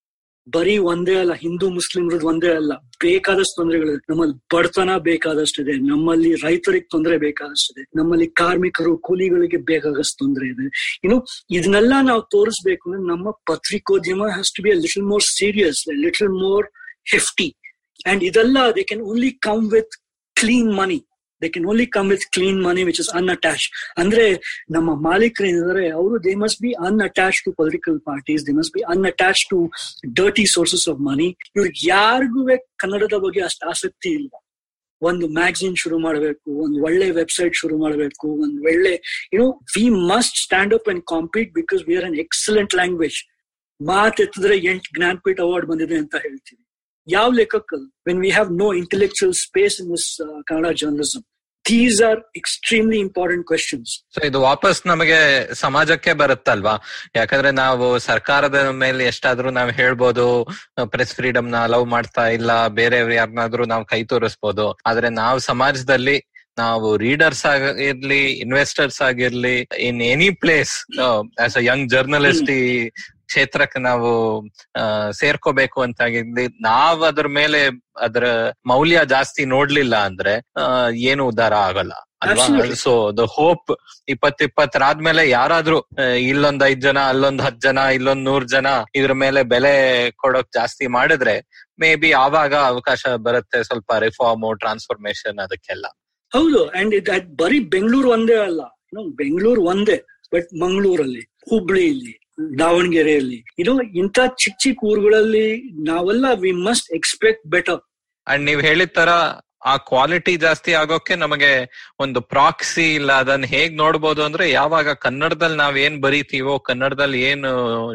ಬರೀ ಒಂದೇ ಅಲ್ಲ ಹಿಂದೂ ಮುಸ್ಲಿಮ್ರದ್ದು ಒಂದೇ ಅಲ್ಲ ಬೇಕಾದಷ್ಟು ತೊಂದರೆಗಳಿದೆ ನಮ್ಮಲ್ಲಿ ಬಡತನ ಬೇಕಾದಷ್ಟಿದೆ ನಮ್ಮಲ್ಲಿ ರೈತರಿಗೆ ತೊಂದರೆ ಬೇಕಾದಷ್ಟಿದೆ ನಮ್ಮಲ್ಲಿ ಕಾರ್ಮಿಕರು ಕೂಲಿಗಳಿಗೆ ಬೇಕಾದಷ್ಟು ತೊಂದರೆ ಇದೆ ಇನ್ನು ಇದನ್ನೆಲ್ಲ ನಾವು ತೋರಿಸ್ಬೇಕು ಅಂದ್ರೆ ನಮ್ಮ ಪತ್ರಿಕೋದ್ಯಮ has to be little more serious little more hefty and ಇದೆಲ್ಲ they can only come with clean money they can only come with clean money which is unattached ಅಂದ್ರೆ ನಮ್ಮ ಮಾಲೀಕರು ಏನಿದ್ದಾರೆ ಅವರು they must be unattached to political parties they must be unattached to dirty sources of money ಇವ್ರಿಗೆ ಯಾರಿಗೂ ಕನ್ನಡದ ಬಗ್ಗೆ ಅಷ್ಟು ಆಸಕ್ತಿ ಇಲ್ಲ ಒಂದು ಮ್ಯಾಗಝಿನ್ ಶುರು ಮಾಡಬೇಕು ಒಂದು ಒಳ್ಳೆ ವೆಬ್ಸೈಟ್ ಶುರು ಮಾಡಬೇಕು ಒಂದು ಒಳ್ಳೆ you know we must stand up and compete because we are an excellent language ಮಾತೆತ್ತಿದ್ರೆ ಎಂಟು ಜ್ಞಾನಪೀಠ ಅವಾರ್ಡ್ ಬಂದಿದೆ ಅಂತ ಹೇಳ್ತೀವಿ ಯಾವ ಲೆಕ್ಕಕ್ಕಲ್ಲ when we have no intellectual space in this Kannada journalism these are extremely important questions so ಇದು ವಾಪಸ್ ನಮಗೆ ಸಮಾಜಕ್ಕೆ ಬರುತ್ತಲ್ವಾ ಯಾಕಂದ್ರೆ ನಾವು ಸರ್ಕಾರದ ಮೇಲೆ ಎಷ್ಟಾದ್ರೂ ನಾವು ಹೇಳ್ಬೋದು ಪ್ರೆಸ್ ಫ್ರೀಡಮ್ ನ ಅಲೌ ಮಾಡ್ತಾ ಇಲ್ಲ ಬೇರೆಯವ್ರು ಯಾರನ್ನಾದ್ರೂ ನಾವು ಕೈ ತೋರಿಸ್ಬೋದು ಆದ್ರೆ ನಾವು ಸಮಾಜದಲ್ಲಿ ನಾವು ರೀಡರ್ಸ್ ಆಗಿರ್ಲಿ ಇನ್ವೆಸ್ಟರ್ಸ್ ಆಗಿರ್ಲಿ in any place as a young journalist ಈ ಕ್ಷೇತ್ರಕ್ಕೆ ನಾವು ಆ, ಸೇರ್ಕೋಬೇಕು ಅಂತಾಗಿರ್ಲಿ ನಾವ್ ಅದ್ರ ಮೇಲೆ ಅದ್ರ ಮೌಲ್ಯ ಜಾಸ್ತಿ ನೋಡ್ಲಿಲ್ಲ ಅಂದ್ರೆ ಆ, ಏನು ಉದ್ಧಾರ ಆಗಲ್ಲ ಅಲ್ವಾ Absolutely. ಸೊ ದ ಹೋಪ್ ಇಪ್ಪತ್ ಇಪ್ಪತ್ತರಾದ್ಮೇಲೆ ಯಾರಾದ್ರೂ ಆ, ಇಲ್ಲೊಂದ್ ಐದ್ ಜನ ಅಲ್ಲೊಂದ್ ಹತ್ ಜನ ಇಲ್ಲೊಂದ್ ನೂರ್ ಜನ ಇದ್ರ ಮೇಲೆ ಬೆಲೆ ಕೊಡೋಕ್ ಜಾಸ್ತಿ ಮಾಡಿದ್ರೆ ಮೇ ಬಿ ಆವಾಗ ಅವಕಾಶ ಬರುತ್ತೆ ಸ್ವಲ್ಪ ರಿಫಾರ್ಮ್ ಟ್ರಾನ್ಸ್ಫಾರ್ಮೇಶನ್ ಅದಕ್ಕೆಲ್ಲ ಹೌದು ಅಂಡ್ ಇದು ಅದ್ ಬರೀ ಬೆಂಗಳೂರು ಒಂದೇ ಅಲ್ಲ ಬೆಂಗಳೂರು ಒಂದೇ ಬಟ್ ಮಂಗಳೂರಲ್ಲಿ ಹುಬ್ಳಿಲಿ ದಾವಣಗೆರೆಯಲ್ಲಿ ಇದು ಇಂಥ ಚಿಕ್ಕ ಚಿಕ್ಕ ಊರುಗಳಲ್ಲಿ ನಾವೆಲ್ಲ we must expect better and ನೀವ್ ಹೇಳಿದ ತರ ಆ ಕ್ವಾಲಿಟಿ ಜಾಸ್ತಿ ಆಗೋಕೆ ನಮಗೆ ಒಂದು ಪ್ರಾಕ್ಸಿ ಇಲ್ಲ ಅದನ್ನ ಹೇಗ್ ನೋಡ್ಬೋದು ಅಂದ್ರೆ ಯಾವಾಗ ಕನ್ನಡದಲ್ಲಿ ನಾವ್ ಏನ್ ಬರೀತೀವೋ ಕನ್ನಡದಲ್ಲಿ ಏನು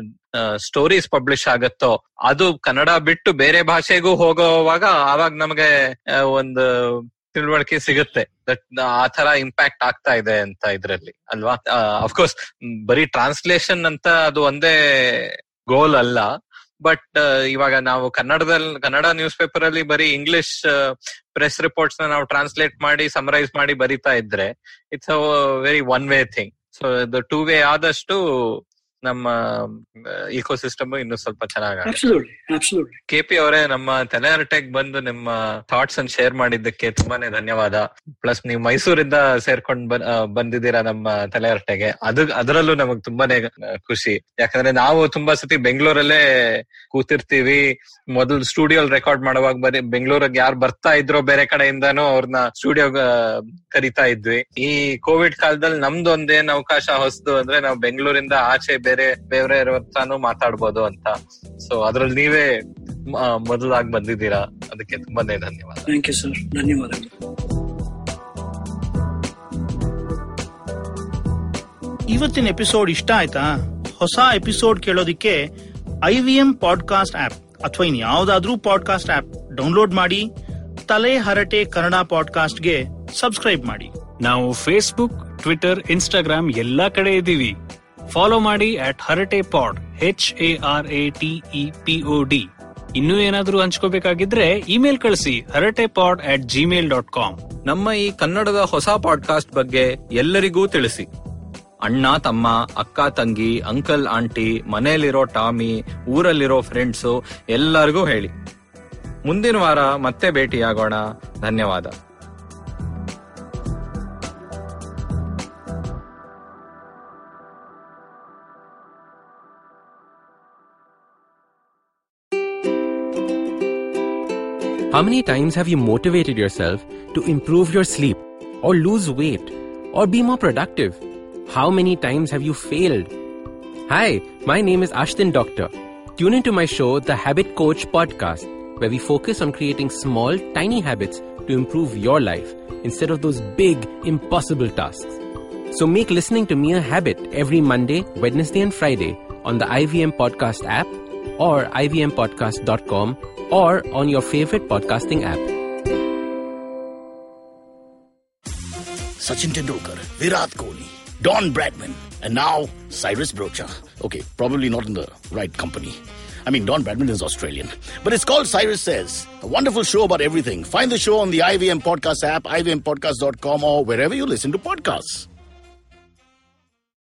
ಸ್ಟೋರೀಸ್ ಪಬ್ಲಿಷ್ ಆಗತ್ತೋ ಅದು ಕನ್ನಡ ಬಿಟ್ಟು ಬೇರೆ ಭಾಷೆಗೂ ಹೋಗೋವಾಗ ಆವಾಗ ನಮಗೆ ಆ, ಒಂದು ತಿಳುವಳಿಕೆ ಸಿಗುತ್ತೆ ದಟ್ ಆ ತರ ಇಂಪ್ಯಾಕ್ಟ್ ಆಗ್ತಾ ಇದೆ ಅಂತ ಇದ್ರಲ್ಲಿ ಅಲ್ವಾ ಅಫ್ಕೋರ್ಸ್ ಬರೀ ಟ್ರಾನ್ಸ್ಲೇಷನ್ ಅಂತ ಅದು ಒಂದೇ ಗೋಲ್ ಅಲ್ಲ ಬಟ್ ಇವಾಗ ನಾವು ಕನ್ನಡದಲ್ಲಿ ಕನ್ನಡ ನ್ಯೂಸ್ ಪೇಪರ್ ಅಲ್ಲಿ ಬರೀ ಇಂಗ್ಲಿಷ್ ಪ್ರೆಸ್ ರಿಪೋರ್ಟ್ಸ್ ನ ನಾವು ಟ್ರಾನ್ಸ್ಲೇಟ್ ಮಾಡಿ ಸಮರೈಸ್ ಮಾಡಿ ಬರಿತಾ ಇದ್ರೆ it's a very one way thing so ಇದು ಟೂ ವೇ ಆದಷ್ಟು ನಮ್ಮ ಇಕೋ ಸಿಸ್ಟಮ್ ಇನ್ನು ಸ್ವಲ್ಪ ಚೆನ್ನಾಗಿ ಅಬ್ಸಲ್ಯೂಟ್ಲಿ ಅಬ್ಸಲ್ಯೂಟ್ಲಿ ಕೆ ಪಿ ಅವರೇ ನಮ್ಮ ತಲೆಹರಟೆಗೆ ಬಂದು ನಿಮ್ಮ ಥಾಟ್ಸ್ ಅನ್ನು ಶೇರ್ ಮಾಡಿದ್ದಕ್ಕೆ ತುಂಬಾನೇ ಧನ್ಯವಾದ ಪ್ಲಸ್ ನೀವು ಮೈಸೂರಿಂದ ಸೇರ್ಕೊಂಡ್ ಬನ್- ಆ, ಬಂದಿದ್ದೀರಾ ನಮ್ಮ ತಲೆಹರಟೆಗೆ ಅದು ಅದರಲ್ಲೂ ನಮಗ್ ತುಂಬಾನೇ ಆ, ಖುಷಿ ಯಾಕಂದ್ರೆ ನಾವು ತುಂಬಾ ಸತಿ ಬೆಂಗಳೂರಲ್ಲೇ ಕೂತಿರ್ತೀವಿ ಮೊದಲು ಸ್ಟುಡಿಯೋ ರೆಕಾರ್ಡ್ ಮಾಡುವಾಗ ಬರೀ ಬೆಂಗಳೂರಿಗೆ ಯಾರು ಬರ್ತಾ ಇದ್ರೋ ಬೇರೆ ಕಡೆಯಿಂದಾನು ಅವ್ರನ್ನ ಸ್ಟುಡಿಯೋ ಕರಿತಾ ಇದ್ವಿ ಈ ಕೋವಿಡ್ ಕಾಲದಲ್ಲಿ ನಮ್ದು ಒಂದೇನ್ ಅವಕಾಶ ಹೊಸದು ಅಂದ್ರೆ ನಾವು ಬೆಂಗಳೂರಿಂದ ಆಚೆ ಬೇರೆ ಬೇರೆ ಇರುವಂತಾನು ಮಾತಾಡ್ಬೋದು ಅಂತ ಸೊ ಅದ್ರಲ್ಲಿ ನೀವೇ ಮ- ಮೊದಲಾಗಿ ಬಂದಿದ್ದೀರಾ ಅದಕ್ಕೆ ತುಂಬಾನೇ ಧನ್ಯವಾದ ಥ್ಯಾಂಕ್ ಯು ಸರ್ ಧನ್ಯವಾದಗಳು ಇವತ್ತಿನ ಎಪಿಸೋಡ್ ಇಷ್ಟ ಆಯ್ತಾ ಹೊಸ ಎಪಿಸೋಡ್ ಕೇಳೋದಿಕ್ಕೆ I V M podcast app ಅಥವಾ ಇನ್ ಯಾವ್ದಾದ್ರೂ ಪಾಡ್ಕಾಸ್ಟ್ ಆಪ್ ಡೌನ್ಲೋಡ್ ಮಾಡಿ ತಲೆ ಹರಟೆ ಕನ್ನಡ ಪಾಡ್ಕಾಸ್ಟ್ಗೆ ಸಬ್ಸ್ಕ್ರೈಬ್ ಮಾಡಿ ನಾವು ಫೇಸ್ಬುಕ್ ಟ್ವಿಟರ್ ಇನ್ಸ್ಟಾಗ್ರಾಮ್ ಎಲ್ಲಾ ಕಡೆ ಇದ್ದೀವಿ ಫಾಲೋ ಮಾಡಿ at Harate pod H A R A T E P O D ಇನ್ನೂ ಏನಾದ್ರೂ ಹಂಚ್ಕೋಬೇಕಾಗಿದ್ರೆ ಇಮೇಲ್ ಕಳಿಸಿ Harate pod at Gmail dot com ನಮ್ಮ ಈ ಕನ್ನಡದ ಹೊಸ ಪಾಡ್ಕಾಸ್ಟ್ ಬಗ್ಗೆ ಎಲ್ಲರಿಗೂ ತಿಳಿಸಿ ಅಣ್ಣ ತಮ್ಮ ಅಕ್ಕ ತಂಗಿ ಅಂಕಲ್ ಆಂಟಿ ಮನೆಯಲ್ಲಿರೋ ಟಾಮಿ ಊರಲ್ಲಿರೋ ಫ್ರೆಂಡ್ಸು ಎಲ್ಲರಿಗೂ ಹೇಳಿ ಮುಂದಿನ ವಾರ ಮತ್ತೆ ಭೇಟಿಯಾಗೋಣ ಧನ್ಯವಾದ How many times have you motivated yourself to improve your sleep, or lose weight, or be more productive? How many times have you failed? Hi, my name is Ashton Doctor. Tune into my show, The Habit Coach Podcast, where we focus on creating small, tiny habits to improve your life instead of those big, impossible tasks. So make listening to me a habit every Monday, Wednesday, and Friday on the IVM Podcast app or ivmpodcast.com or on your favorite podcasting app. Sachin Tendulkar, Virat Kohli, Don Bradman, and now Cyrus Brocha. Okay, probably not in the right company. I mean, Don Bradman is Australian. But it's called Cyrus Says, a wonderful show about everything. Find the show on the IVM Podcast app, ivmpodcast.com, or wherever you listen to podcasts.